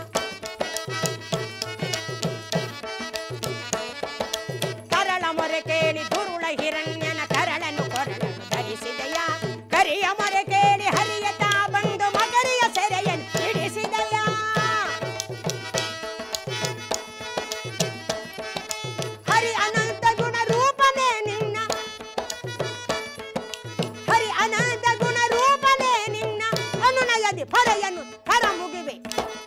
ಕರಳ ಮೊರೆ ಕೇಳಿ ದುರುಳ ಹಿರಣ್ಯನ ಕರಳನು ಕೊರಳನು ಧರಿಸಿದೆಯ ಕರಿಯ ಮೊರೆ ಕೇಳಿ ಹರಿಯತ ಬಂದು ಮಗರಿಯ ಸೆರೆಯನ್ನು ಹಿಡಿಸಿದೆಯ ಹರಿ ಅನಂತ ಗುಣ ರೂಪನೇ ನಿನ್ನ ಹರಿ ಅನಂತ ಗುಣ ರೂಪನೇ ನಿನ್ನ ಅನುನಯದಿ ಪರೆಯನ್ನು ಕರ ಮುಗಿವೆ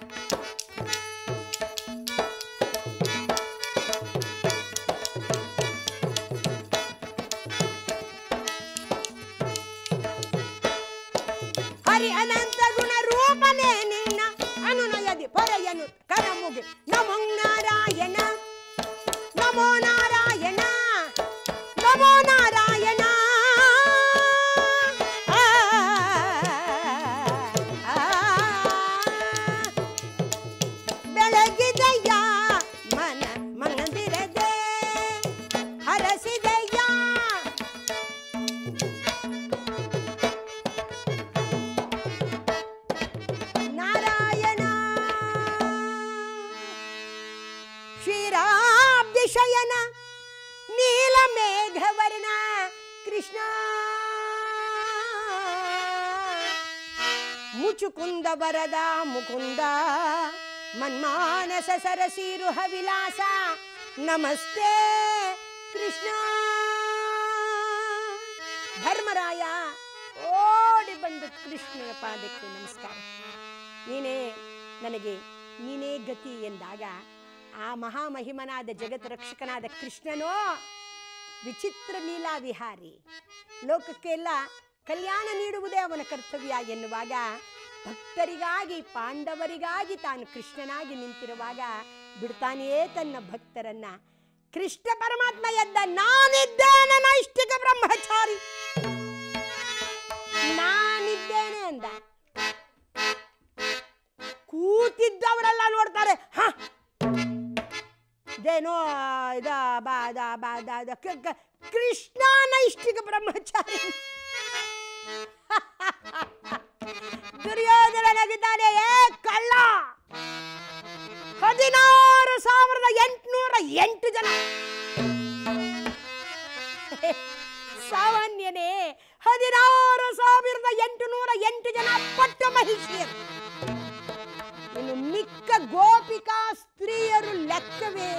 ಹರಿ ಅನಂತ ಗುಣ ರೂಪನೇ ನಿನ್ನ ಅನುನಯದಿ ಪರೆಯನ್ನು ಕರ ಮುಗಿ ನಮೋ ನಾರಾಯಣ ನಮೋ ನಾರಾಯಣ ನಮೋ ನಾರಾಯಣ ಆ, ಆ, ಬೆಳಗಿದೆಯ ಮನ ಮಂದಿರದೆ ಹರಸಿದೆಯ ನಾರಾಯಣ ಕ್ಷೀರಾಬ್ದಿಶಯನ ನೀಲಮೇಘವರ್ಣ ಕೃಷ್ಣ ಮುಚುಕುಂದ ವರದ ಮುಕುಂದ ಮನ್ಮಾನಸ ಸರಸೀರುಹ ವಿಲಾಸ ನಮಸ್ತೆ ಕೃಷ್ಣ ಧರ್ಮರಾಯ ಓಡಿ ಬಂದು ಕೃಷ್ಣನ ಪಾದಕ್ಕೆ ನಮಸ್ಕಾರ ನೀನೇ ನನಗೆ ನೀನೇ ಗತಿ ಎಂದಾಗ ಆ ಮಹಾಮಹಿಮನಾದ ಜಗತ್ ರಕ್ಷಕನಾದ ಕೃಷ್ಣನೋ ವಿಚಿತ್ರ ಲೀಲಾ ವಿಹಾರಿ ಲೋಕಕ್ಕೆಲ್ಲ ಕಲ್ಯಾಣ ನೀಡುವುದೇ ಅವನ ಕರ್ತವ್ಯ ಎನ್ನುವಾಗ ಭಕ್ತರಿಗಾಗಿ ಪಾಂಡವರಿಗಾಗಿ ತಾನು ಕೃಷ್ಣನಾಗಿ ನಿಂತಿರುವಾಗ ಬಿಡ್ತಾನೆಯೇ ತನ್ನ ಭಕ್ತರನ್ನ ಕೃಷ್ಣ ಪರಮಾತ್ಮ ಎದ್ದ ನಾನಿದ್ದೇನೆ ನೈಷ್ಠಿಕ ಬ್ರಹ್ಮಚಾರಿ ನಾನಿದ್ದೇನೆ ಅಂದ ಕೂತಿದ್ದವರೆಲ್ಲ ನೋಡ್ತಾರೆ ಹ ಇದೇನೋ ಇದ ಬಾ ದ ಬಾ ದ ದ ಕ- ಕ- ಕೃಷ್ಣ ನೈಷ್ಠಿಕ ಬ್ರಹ್ಮಚಾರಿ ದುರ್ಯೋಧನ ನಗಿದ್ದಾನೆ ಏ ಕಳ್ಳ ಹದಿನಾರು ಸಾವಿರದ ಎಂಟುನೂರ ಎಂಟು ಜನ ಸಾಮಾನ್ಯನೇ ಹದಿನಾರು ಸಾವಿರದ ಎಂಟುನೂರ ಎಂಟು ಜನ ಪಟ್ಟ ಮಹಿಷಿಯರು ಇನ್ನು ಮಿಕ್ಕ ಗೋಪಿಕಾ ಸ್ತ್ರೀಯರು ಲೆಕ್ಕವೇ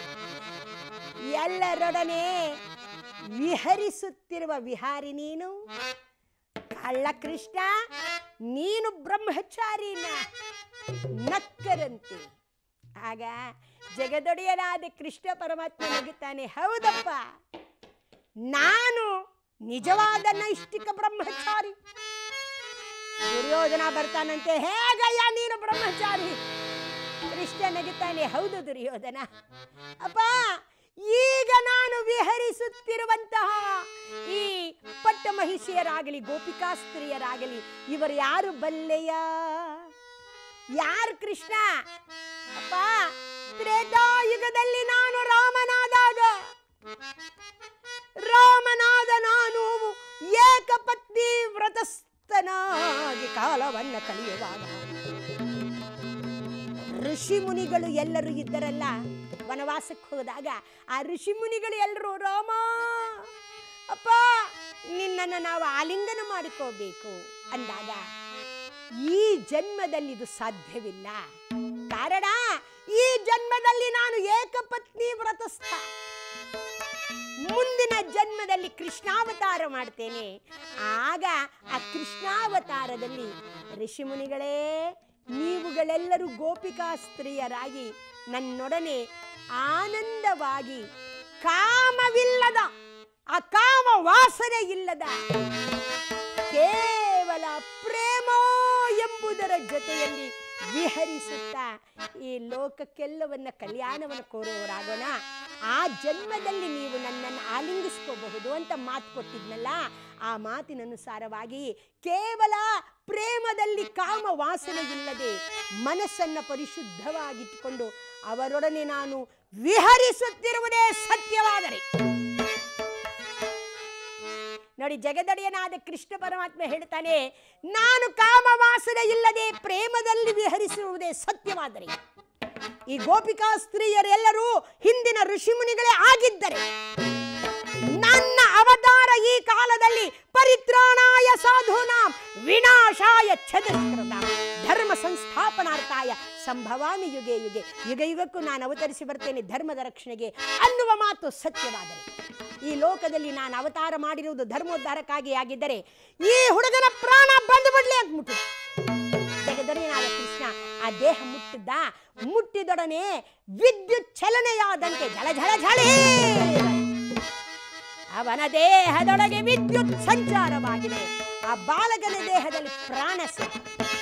ಎಲ್ಲರೊಡನೆ ವಿಹರಿಸುತ್ತಿರುವ ವಿಹಾರಿ ನೀನು ಕಳ್ಳ ಕೃಷ್ಣ ನೀನು ಬ್ರಹ್ಮಚಾರಿನ ನಕ್ಕರಂತೆ ಆಗ ಜಗದೊಡೆಯನಾದ ಕೃಷ್ಣ ಪರಮಾತ್ಮ ನಗುತ್ತಾನೆ ಹೌದಪ್ಪ ನಾನು ನಿಜವಾದ ನೈಷ್ಠಿಕ ಬ್ರಹ್ಮಚಾರಿ ದುರ್ಯೋಧನ ಬರ್ತಾನಂತೆ ಹೇಗಯ್ಯ ನೀನು ಬ್ರಹ್ಮಚಾರಿ ಕೃಷ್ಣ ನಗುತ್ತಾನೆ ಹೌದು ದುರ್ಯೋಧನ ಅಪ್ಪ ಈಗ ನಾನು ವಿಹರಿಸುತ್ತಿರುವಂತಹ ಈ ಪಟ್ಟ ಮಹಿಷಿಯರಾಗಲಿ ಗೋಪಿಕಾ ಸ್ತ್ರೀಯರಾಗಲಿ ಇವರು ಯಾರು ಬಲ್ಲೆಯ ಯಾರು ಕೃಷ್ಣ ಅಪ್ಪ ತ್ರೇತಾಯುಗದಲ್ಲಿ ನಾನು ರಾಮನಾದಾಗ ರಾಮನಾದ ನಾನು ಏಕಪತ್ನಿ ವ್ರತಸ್ಥನಾಗಿ ಕಾಲವನ್ನ ಕಳೆಯುವಾಗ ಋಷಿ ಮುನಿಗಳು ಎಲ್ಲರೂ ಇದ್ದರಲ್ಲ ವನವಾಸಕ್ಕೆ ಹೋದಾಗ ಆ ಋಷಿ ಮುನಿಗಳು ಎಲ್ಲರೂ ರಾಮ ಅಪ್ಪ ನಿನ್ನನ್ನು ನಾವು ಆಲಿಂಗನ ಮಾಡಿಕೋಬೇಕು ಅಂದಾಗ ಈ ಜನ್ಮದಲ್ಲಿ ಇದು ಸಾಧ್ಯವಿಲ್ಲ ಕಾರಣ ಈ ಜನ್ಮದಲ್ಲಿ ನಾನು ಏಕಪತ್ನಿ ವ್ರತಸ್ಥ ಮುಂದಿನ ಜನ್ಮದಲ್ಲಿ ಕೃಷ್ಣಾವತಾರ ಮಾಡ್ತೇನೆ ಆಗ ಆ ಕೃಷ್ಣಾವತಾರದಲ್ಲಿ ಋಷಿಮುನಿಗಳೇ ನೀವುಗಳೆಲ್ಲರೂ ಗೋಪಿಕಾ ಸ್ತ್ರೀಯರಾಗಿ ನನ್ನೊಡನೆ ಆನಂದವಾಗಿ ಕಾಮವಿಲ್ಲದ ಆ ಕಾಮ ವಾಸನೆ ಇಲ್ಲದ ಕೇವಲ ಪ್ರೇಮ ಎಂಬುದರ ಜೊತೆಯಲ್ಲಿ ವಿಹರಿಸುತ್ತಾ ಈ ಲೋಕಕ್ಕೆಲ್ಲವನ್ನ ಕಲ್ಯಾಣವನ್ನು ಕೋರುವವರಾಗೋಣ ಆ ಜನ್ಮದಲ್ಲಿ ನೀವು ನನ್ನನ್ನು ಆಲಿಂಗಿಸ್ಕೋಬಹುದು ಅಂತ ಮಾತು ಕೊಟ್ಟಿದ್ನಲ್ಲ ಆ ಮಾತಿನನುಸಾರವಾಗಿ ಕೇವಲ ಪ್ರೇಮದಲ್ಲಿ ಕಾಮ ವಾಸನೆ ಇಲ್ಲದೆ ಮನಸ್ಸನ್ನು ಪರಿಶುದ್ಧವಾಗಿಟ್ಟುಕೊಂಡು ಅವರೊಡನೆ ನಾನು ವಿಹರಿಸುತ್ತಿರುವುದೇ ಸತ್ಯವಾದರೆ ನೋಡಿ ಜಗದಡೆಯನಾದ ಕೃಷ್ಣ ಪರಮಾತ್ಮ ಹೇಳ್ತಾನೆ ನಾನು ಕಾಮವಾಸನೆ ಇಲ್ಲದೆ ಪ್ರೇಮದಲ್ಲಿ ವಿಹರಿಸುವುದೇ ಸತ್ಯವಾದರೆ ಈ ಗೋಪಿಕಾ ಸ್ತ್ರೀಯರೆಲ್ಲರೂ ಹಿಂದಿನ ಋಷಿಮುನಿಗಳೇ ಆಗಿದ್ದರೆ ನನ್ನ ಅವತಾರ ಈ ಕಾಲದಲ್ಲಿ ಪರಿತ್ರಾಣಾಯ ಸಾಧೂನಾಂ ವಿನಾಶಾಯ ಛದಸ್ಕೃತ ಧರ್ಮ ಸಂಸ್ಥಾಪನಾರ್ಥಾಯ ಸಂಭವಾಮಿ ಯುಗೆ ಯುಗೆ ಯುಗ ಯುಗಕ್ಕೂ ನಾನು ಅವತರಿಸಿ ಬರ್ತೇನೆ ಧರ್ಮದ ರಕ್ಷಣೆಗೆ ಅನ್ನುವ ಮಾತು ಸತ್ಯವಾದರೆ ಈ ಲೋಕದಲ್ಲಿ ನಾನು ಅವತಾರ ಮಾಡಿರುವುದು ಧರ್ಮೋದ್ಧಾರಕ್ಕಾಗಿ ಆಗಿದ್ದರೆ ಈ ಹುಡುಗನ ಪ್ರಾಣ ಬಂದು ಬಿಡ್ಲಿ ಅಂತ ಮುಟ್ಟಿದ ಜಗದೊಡೆಯನಾದ ಕೃಷ್ಣ ಆ ದೇಹ ಮುಟ್ಟಿದ್ದ ಮುಟ್ಟಿದೊಡನೆ ವಿದ್ಯುತ್ ಚಲನೆಯಾದಂತೆ ಝಳ ಝಳ ಝಳೇ ಅವನ ದೇಹದೊಳಗೆ ವಿದ್ಯುತ್ ಸಂಚಾರವಾಗಿದೆ ಆ ಬಾಲಕನ ದೇಹದಲ್ಲಿ ಪ್ರಾಣ ಸ-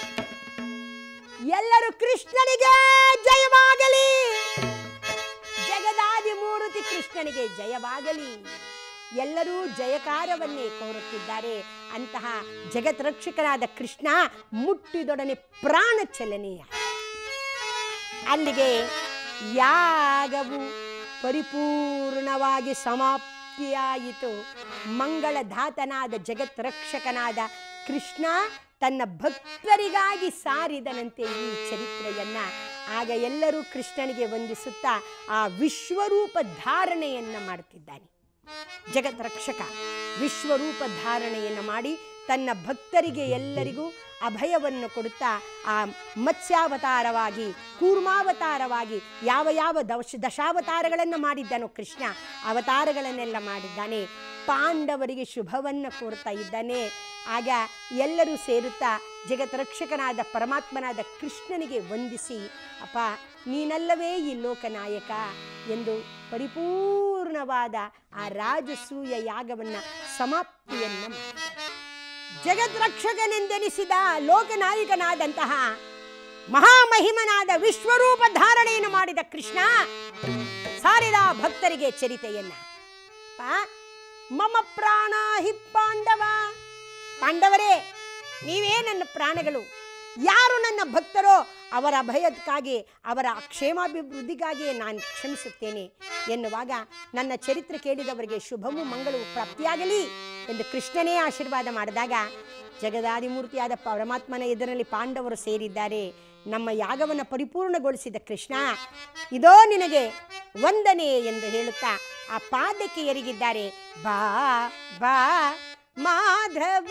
ಎಲ್ಲರೂ ಕೃಷ್ಣನಿಗೆ ಜಯವಾಗಲಿ ಜಗದಾದಿ ಮೂರ್ತಿ ಕೃಷ್ಣನಿಗೆ ಜಯವಾಗಲಿ ಎಲ್ಲರೂ ಜಯಕಾರವನ್ನೇ ಕೋರುತ್ತಿದ್ದಾರೆ ಅಂತಹ ಜಗತ್ ರಕ್ಷಕನಾದ ಕೃಷ್ಣ ಮುಟ್ಟಿದೊಡನೆ ಪ್ರಾಣ ಚಲನೆಯ ಅಲ್ಲಿಗೆ ಯಾಗವು ಪರಿಪೂರ್ಣವಾಗಿ ಸಮಾಪ್ತಿಯಾಯಿತು ಮಂಗಳಧಾತನಾದ ಜಗತ್ ರಕ್ಷಕನಾದ ಕೃಷ್ಣ ತನ್ನ ಭಕ್ತರಿಗಾಗಿ ಸಾರಿದನಂತೆ ಈ ಚರಿತ್ರೆಯನ್ನ ಆಗ ಎಲ್ಲರೂ ಕೃಷ್ಣನಿಗೆ ವಂದಿಸುತ್ತಾ ಆ ವಿಶ್ವರೂಪ ಧಾರಣೆಯನ್ನ ಮಾಡ್ತಿದ್ದಾನೆ ಜಗತ್ ರಕ್ಷಕ ವಿಶ್ವರೂಪ ಧಾರಣೆಯನ್ನು ಮಾಡಿ ತನ್ನ ಭಕ್ತರಿಗೆ ಎಲ್ಲರಿಗೂ ಅಭಯವನ್ನು ಕೊಡುತ್ತಾ ಆ ಮತ್ಸ್ಯಾವತಾರವಾಗಿ ಕೂರ್ಮಾವತಾರವಾಗಿ ಯಾವ ಯಾವ ದಶ ದಶಾವತಾರಗಳನ್ನು ಮಾಡಿದ್ದಾನೋ ಕೃಷ್ಣ ಅವತಾರಗಳನ್ನೆಲ್ಲ ಮಾಡಿದ್ದಾನೆ ಪಾಂಡವರಿಗೆ ಶುಭವನ್ನು ಕೋರ್ತಾ ಇದ್ದಾನೆ ಆಗ ಎಲ್ಲರೂ ಸೇರುತ್ತಾ ಜಗತ್ ರಕ್ಷಕನಾದ ಪರಮಾತ್ಮನಾದ ಕೃಷ್ಣನಿಗೆ ವಂದಿಸಿ ಅಪ್ಪ ನೀನಲ್ಲವೇ ಈ ಲೋಕನಾಯಕ ಎಂದು ಪರಿಪೂರ್ಣವಾದ ಆ ರಾಜಸೂಯ ಯಾಗವನ್ನು ಸಮಾಪ್ತಿಯನ್ನ ಮಾಡಿದ್ದಾರೆ ಜಗತ್ ರಕ್ಷಕನೆಂದೆನಿಸಿದ ಲೋಕನಾಯಕನಾದಂತಹ ಮಹಾಮಹಿಮನಾದ ವಿಶ್ವರೂಪ ಧಾರಣೆಯನ್ನು ಮಾಡಿದ ಕೃಷ್ಣ ಸಾರಿದ ಭಕ್ತರಿಗೆ ಚರಿತೆಯನ್ನ ಪಾ ಮಮ ಪ್ರಾಣ ಹಿ ಪಾಂಡವ ಪಾಂಡವರೇ ನೀವೇ ನನ್ನ ಪ್ರಾಣಗಳು ಯಾರು ನನ್ನ ಭಕ್ತರೋ ಅವರ ಭಯಕ್ಕಾಗಿ ಅವರ ಕ್ಷೇಮಾಭಿವೃದ್ಧಿಗಾಗಿ ನಾನು ಕ್ಷಮಿಸುತ್ತೇನೆ ಎನ್ನುವಾಗ ನನ್ನ ಚರಿತ್ರೆ ಕೇಳಿದವರಿಗೆ ಶುಭವೂ ಮಂಗಳವು ಪ್ರಾಪ್ತಿಯಾಗಲಿ ಎಂದು ಕೃಷ್ಣನೇ ಆಶೀರ್ವಾದ ಮಾಡಿದಾಗ ಜಗದಾದಿಮೂರ್ತಿಯಾದ ಪರಮಾತ್ಮನ ಎದುರಲ್ಲಿ ಪಾಂಡವರು ಸೇರಿದ್ದಾರೆ ನಮ್ಮ ಯಾಗವನ್ನು ಪರಿಪೂರ್ಣಗೊಳಿಸಿದ ಕೃಷ್ಣ ಇದೋ ನಿನಗೆ ವಂದನೆ ಎಂದು ಹೇಳುತ್ತಾ ಆ ಪಾದಕ್ಕೆ ಎರಗಿದ್ದಾರೆ ಬಾ ಬಾ ಮಾಧವ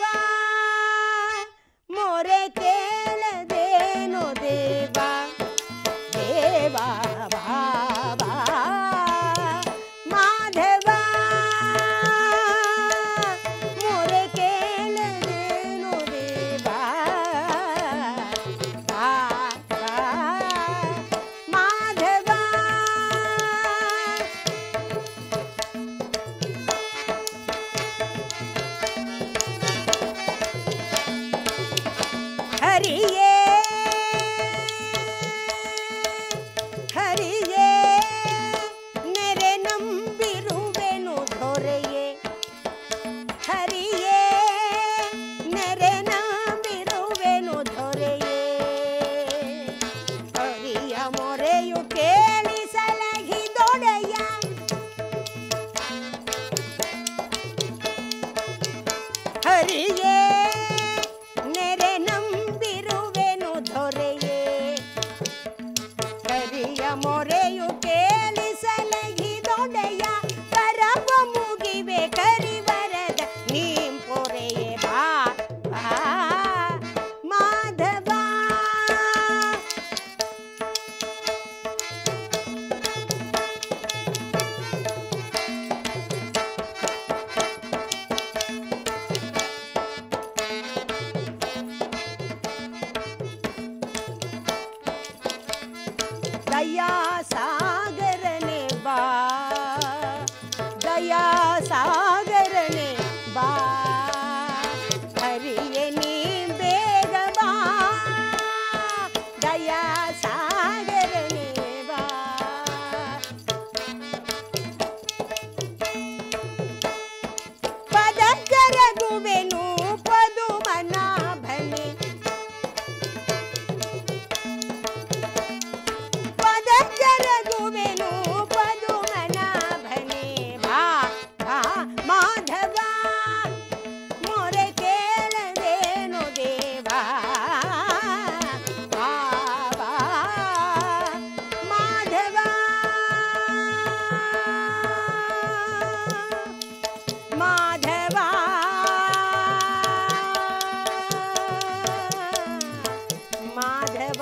ಮೊರೆ ಕೇಳದೇನೋ ದೇವ ದೇವ ಬಾ ಬಾ ಮಾಧವ ಮೊರೆ ಕೇಳದೇನೋ ದೇವ ಬಾ ಬಾ ಮಾಧವ ಹರಿಯೇ ಹರಿಯೇ ನೆರೆ ನಂಬಿರುವೆನು ದೊರೆಯೇ ಹರಿಯೇ ನೆರೆ ನಂಬಿರುವೆನು ದೊರೆಯೇ ಹರಿಯ ಮೊರೆಯು ಕೇಳಿಸಲಹಿದೊಡೆಯ ಹರಿಯೇ ನೆರೆ ನಂಬಿರುವೆನು ದೊರೆಯೇ ಕರಿಯ ಮೊರೆಯು ಕೇಳಿಸಲಗಿದೊಡೆಯ ಕರವ ಮುಗಿವೆ ಕರಿವರದ ನೀಂ ಪೊರೆಯೇ ಬಾ ಬಾ ಮಾಧವ ದಯಾ ಸಾಗರನೆ ಬಾ ದಯಾ ಸಾಗರನೆ ಬಾ ಹರಿಯೇ ನೀ ಬೇಗ ಬಾ ದಯಾ ಸಾಗರನೆ ಬಾ ಪದಕರಗುವೆನು ಪದುಮನಾಭನೆ ಪದಕರಗುವೆನು ಪದುಮನಾಭನೆ ಬಾ ಬಾ ಮಾಧವ ಮೊರೆ ಕೇಳದೇನು ದೇವ ಬಾ ಬಾ ಮಾಧವ ಮಾಧವ ಮಾಧವ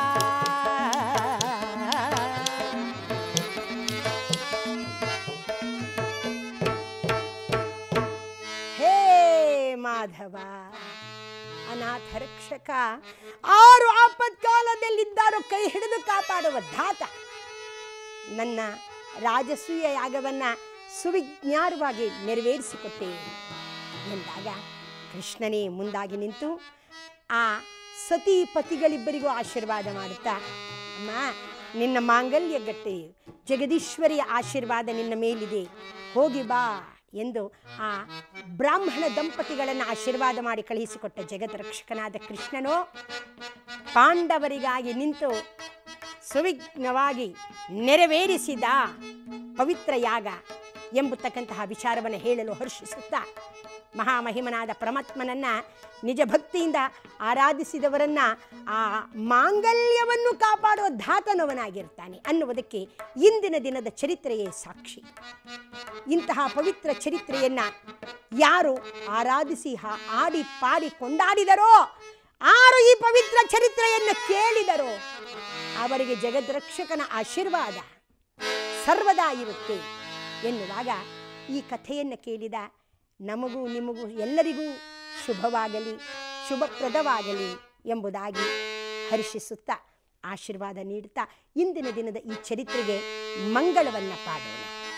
ಹೇ ಮಾಧವ ಅನಾಥ ರಕ್ಷಕ ಆರು ಆಪತ್ಕಾಲದಲ್ಲಿದ್ದಾರೋ ಕೈ ಹಿಡಿದು ಕಾಪಾಡುವ ಧಾತ ನನ್ನ ರಾಜಸೂಯ ಯಾಗವನ್ನ ಸುವಿಜ್ಞಾರವಾಗಿ ನೆರವೇರಿಸಿಕೊಟ್ಟೆ ಎಂದಾಗ ಕೃಷ್ಣನೇ ಮುಂದಾಗಿ ನಿಂತು ಆ ಸತಿ ಪತಿಗಳಿಬ್ಬರಿಗೂ ಆಶೀರ್ವಾದ ಮಾಡುತ್ತಾ ಅಮ್ಮ ನಿನ್ನ ಮಾಂಗಲ್ಯ ಗಟ್ಟೆ ಜಗದೀಶ್ವರಿಯ ಆಶೀರ್ವಾದ ನಿನ್ನ ಮೇಲಿದೆ ಹೋಗಿ ಬಾ ಎಂದು ಆ ಬ್ರಾಹ್ಮಣ ದಂಪತಿಗಳನ್ನು ಆಶೀರ್ವಾದ ಮಾಡಿ ಕಳುಹಿಸಿಕೊಟ್ಟ ಜಗತ್ ರಕ್ಷಕನಾದ ಕೃಷ್ಣನು ಪಾಂಡವರಿಗಾಗಿ ನಿಂತು ಸುವಿಘ್ನವಾಗಿ ನೆರವೇರಿಸಿದ ಪವಿತ್ರ ಯಾಗ ಎಂಬತಕ್ಕಂತಹ ವಿಚಾರವನ್ನು ಹೇಳಲು ಹರ್ಷಿಸುತ್ತಾ ಮಹಾಮಹಿಮನಾದ ಪರಮಾತ್ಮನನ್ನ ನಿಜ ಭಕ್ತಿಯಿಂದ ಆರಾಧಿಸಿದವರನ್ನ ಆ ಮಾಂಗಲ್ಯವನ್ನು ಕಾಪಾಡುವ ಧಾತನವನಾಗಿರ್ತಾನೆ ಅನ್ನುವುದಕ್ಕೆ ಇಂದಿನ ದಿನದ ಚರಿತ್ರೆಯೇ ಸಾಕ್ಷಿ ಇಂತಹ ಪವಿತ್ರ ಚರಿತ್ರೆಯನ್ನ ಯಾರು ಆರಾಧಿಸಿ ಹಾ- ಆಡಿ ಪಾಡಿ ಕೊಂಡಾಡಿದರೋ ಆರು ಈ ಪವಿತ್ರ ಚರಿತ್ರೆಯನ್ನು ಕೇಳಿದರೋ ಅವರಿಗೆ ಜಗದ್ರಕ್ಷಕನ ಆಶೀರ್ವಾದ ಸರ್ವದಾ ಇರುತ್ತೆ ಎನ್ನುವಾಗ ಈ ಕಥೆಯನ್ನು ಕೇಳಿದ ನಮಗೂ ನಿಮಗೂ ಎಲ್ಲರಿಗೂ ಶುಭವಾಗಲಿ ಶುಭಪ್ರದವಾಗಲಿ ಎಂಬುದಾಗಿ ಹರ್ಷಿಸುತ್ತಾ ಆಶೀರ್ವಾದ ನೀಡುತ್ತಾ ಇಂದಿನ ದಿನದ ಈ ಚರಿತ್ರೆಗೆ ಮಂಗಳವನ್ನ ಪಾಡೋಣ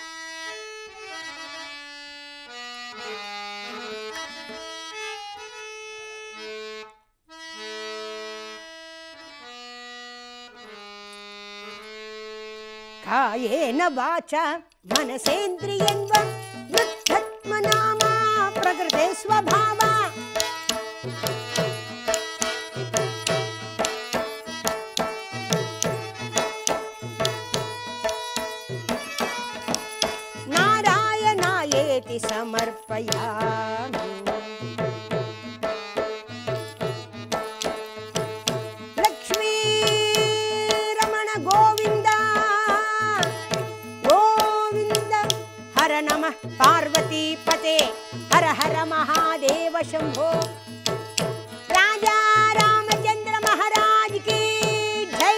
ಕಾಯೇನ ವಾಚ ಮನಸೇಂದ್ರಿಯನ್ವ ವೃದ್ಧತ್ಮನಾಮ ಪ್ರಕೃತೆ ಸ್ವಭಾವ ಲಕ್ಷ್ಮೀ ರಮಣ ಗೋವಿಂದ ಗೋವಿಂದ ಹರ ನಮಃ ಪಾರ್ವತಿ ಪತೆ ಹರ ಹರ ಮಹಾದೇವ ಶಂಭೋ ರಾಜಾ ರಾಮಚಂದ್ರ ಮಹಾರಾಜ್ ಕಿ ಜೈ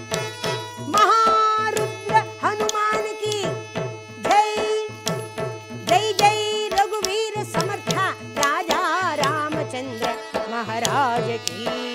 ಮಹಾರುದ್ರ ಹನುಮಾನ್ ಕಿ ಜೈ ಜೈ ಜೈ ರಘುವೀರ ಸಮರ್ಥ ರಾಜಾ ರಾಮಚಂದ್ರ ಮಹಾರಾಜ ಕಿ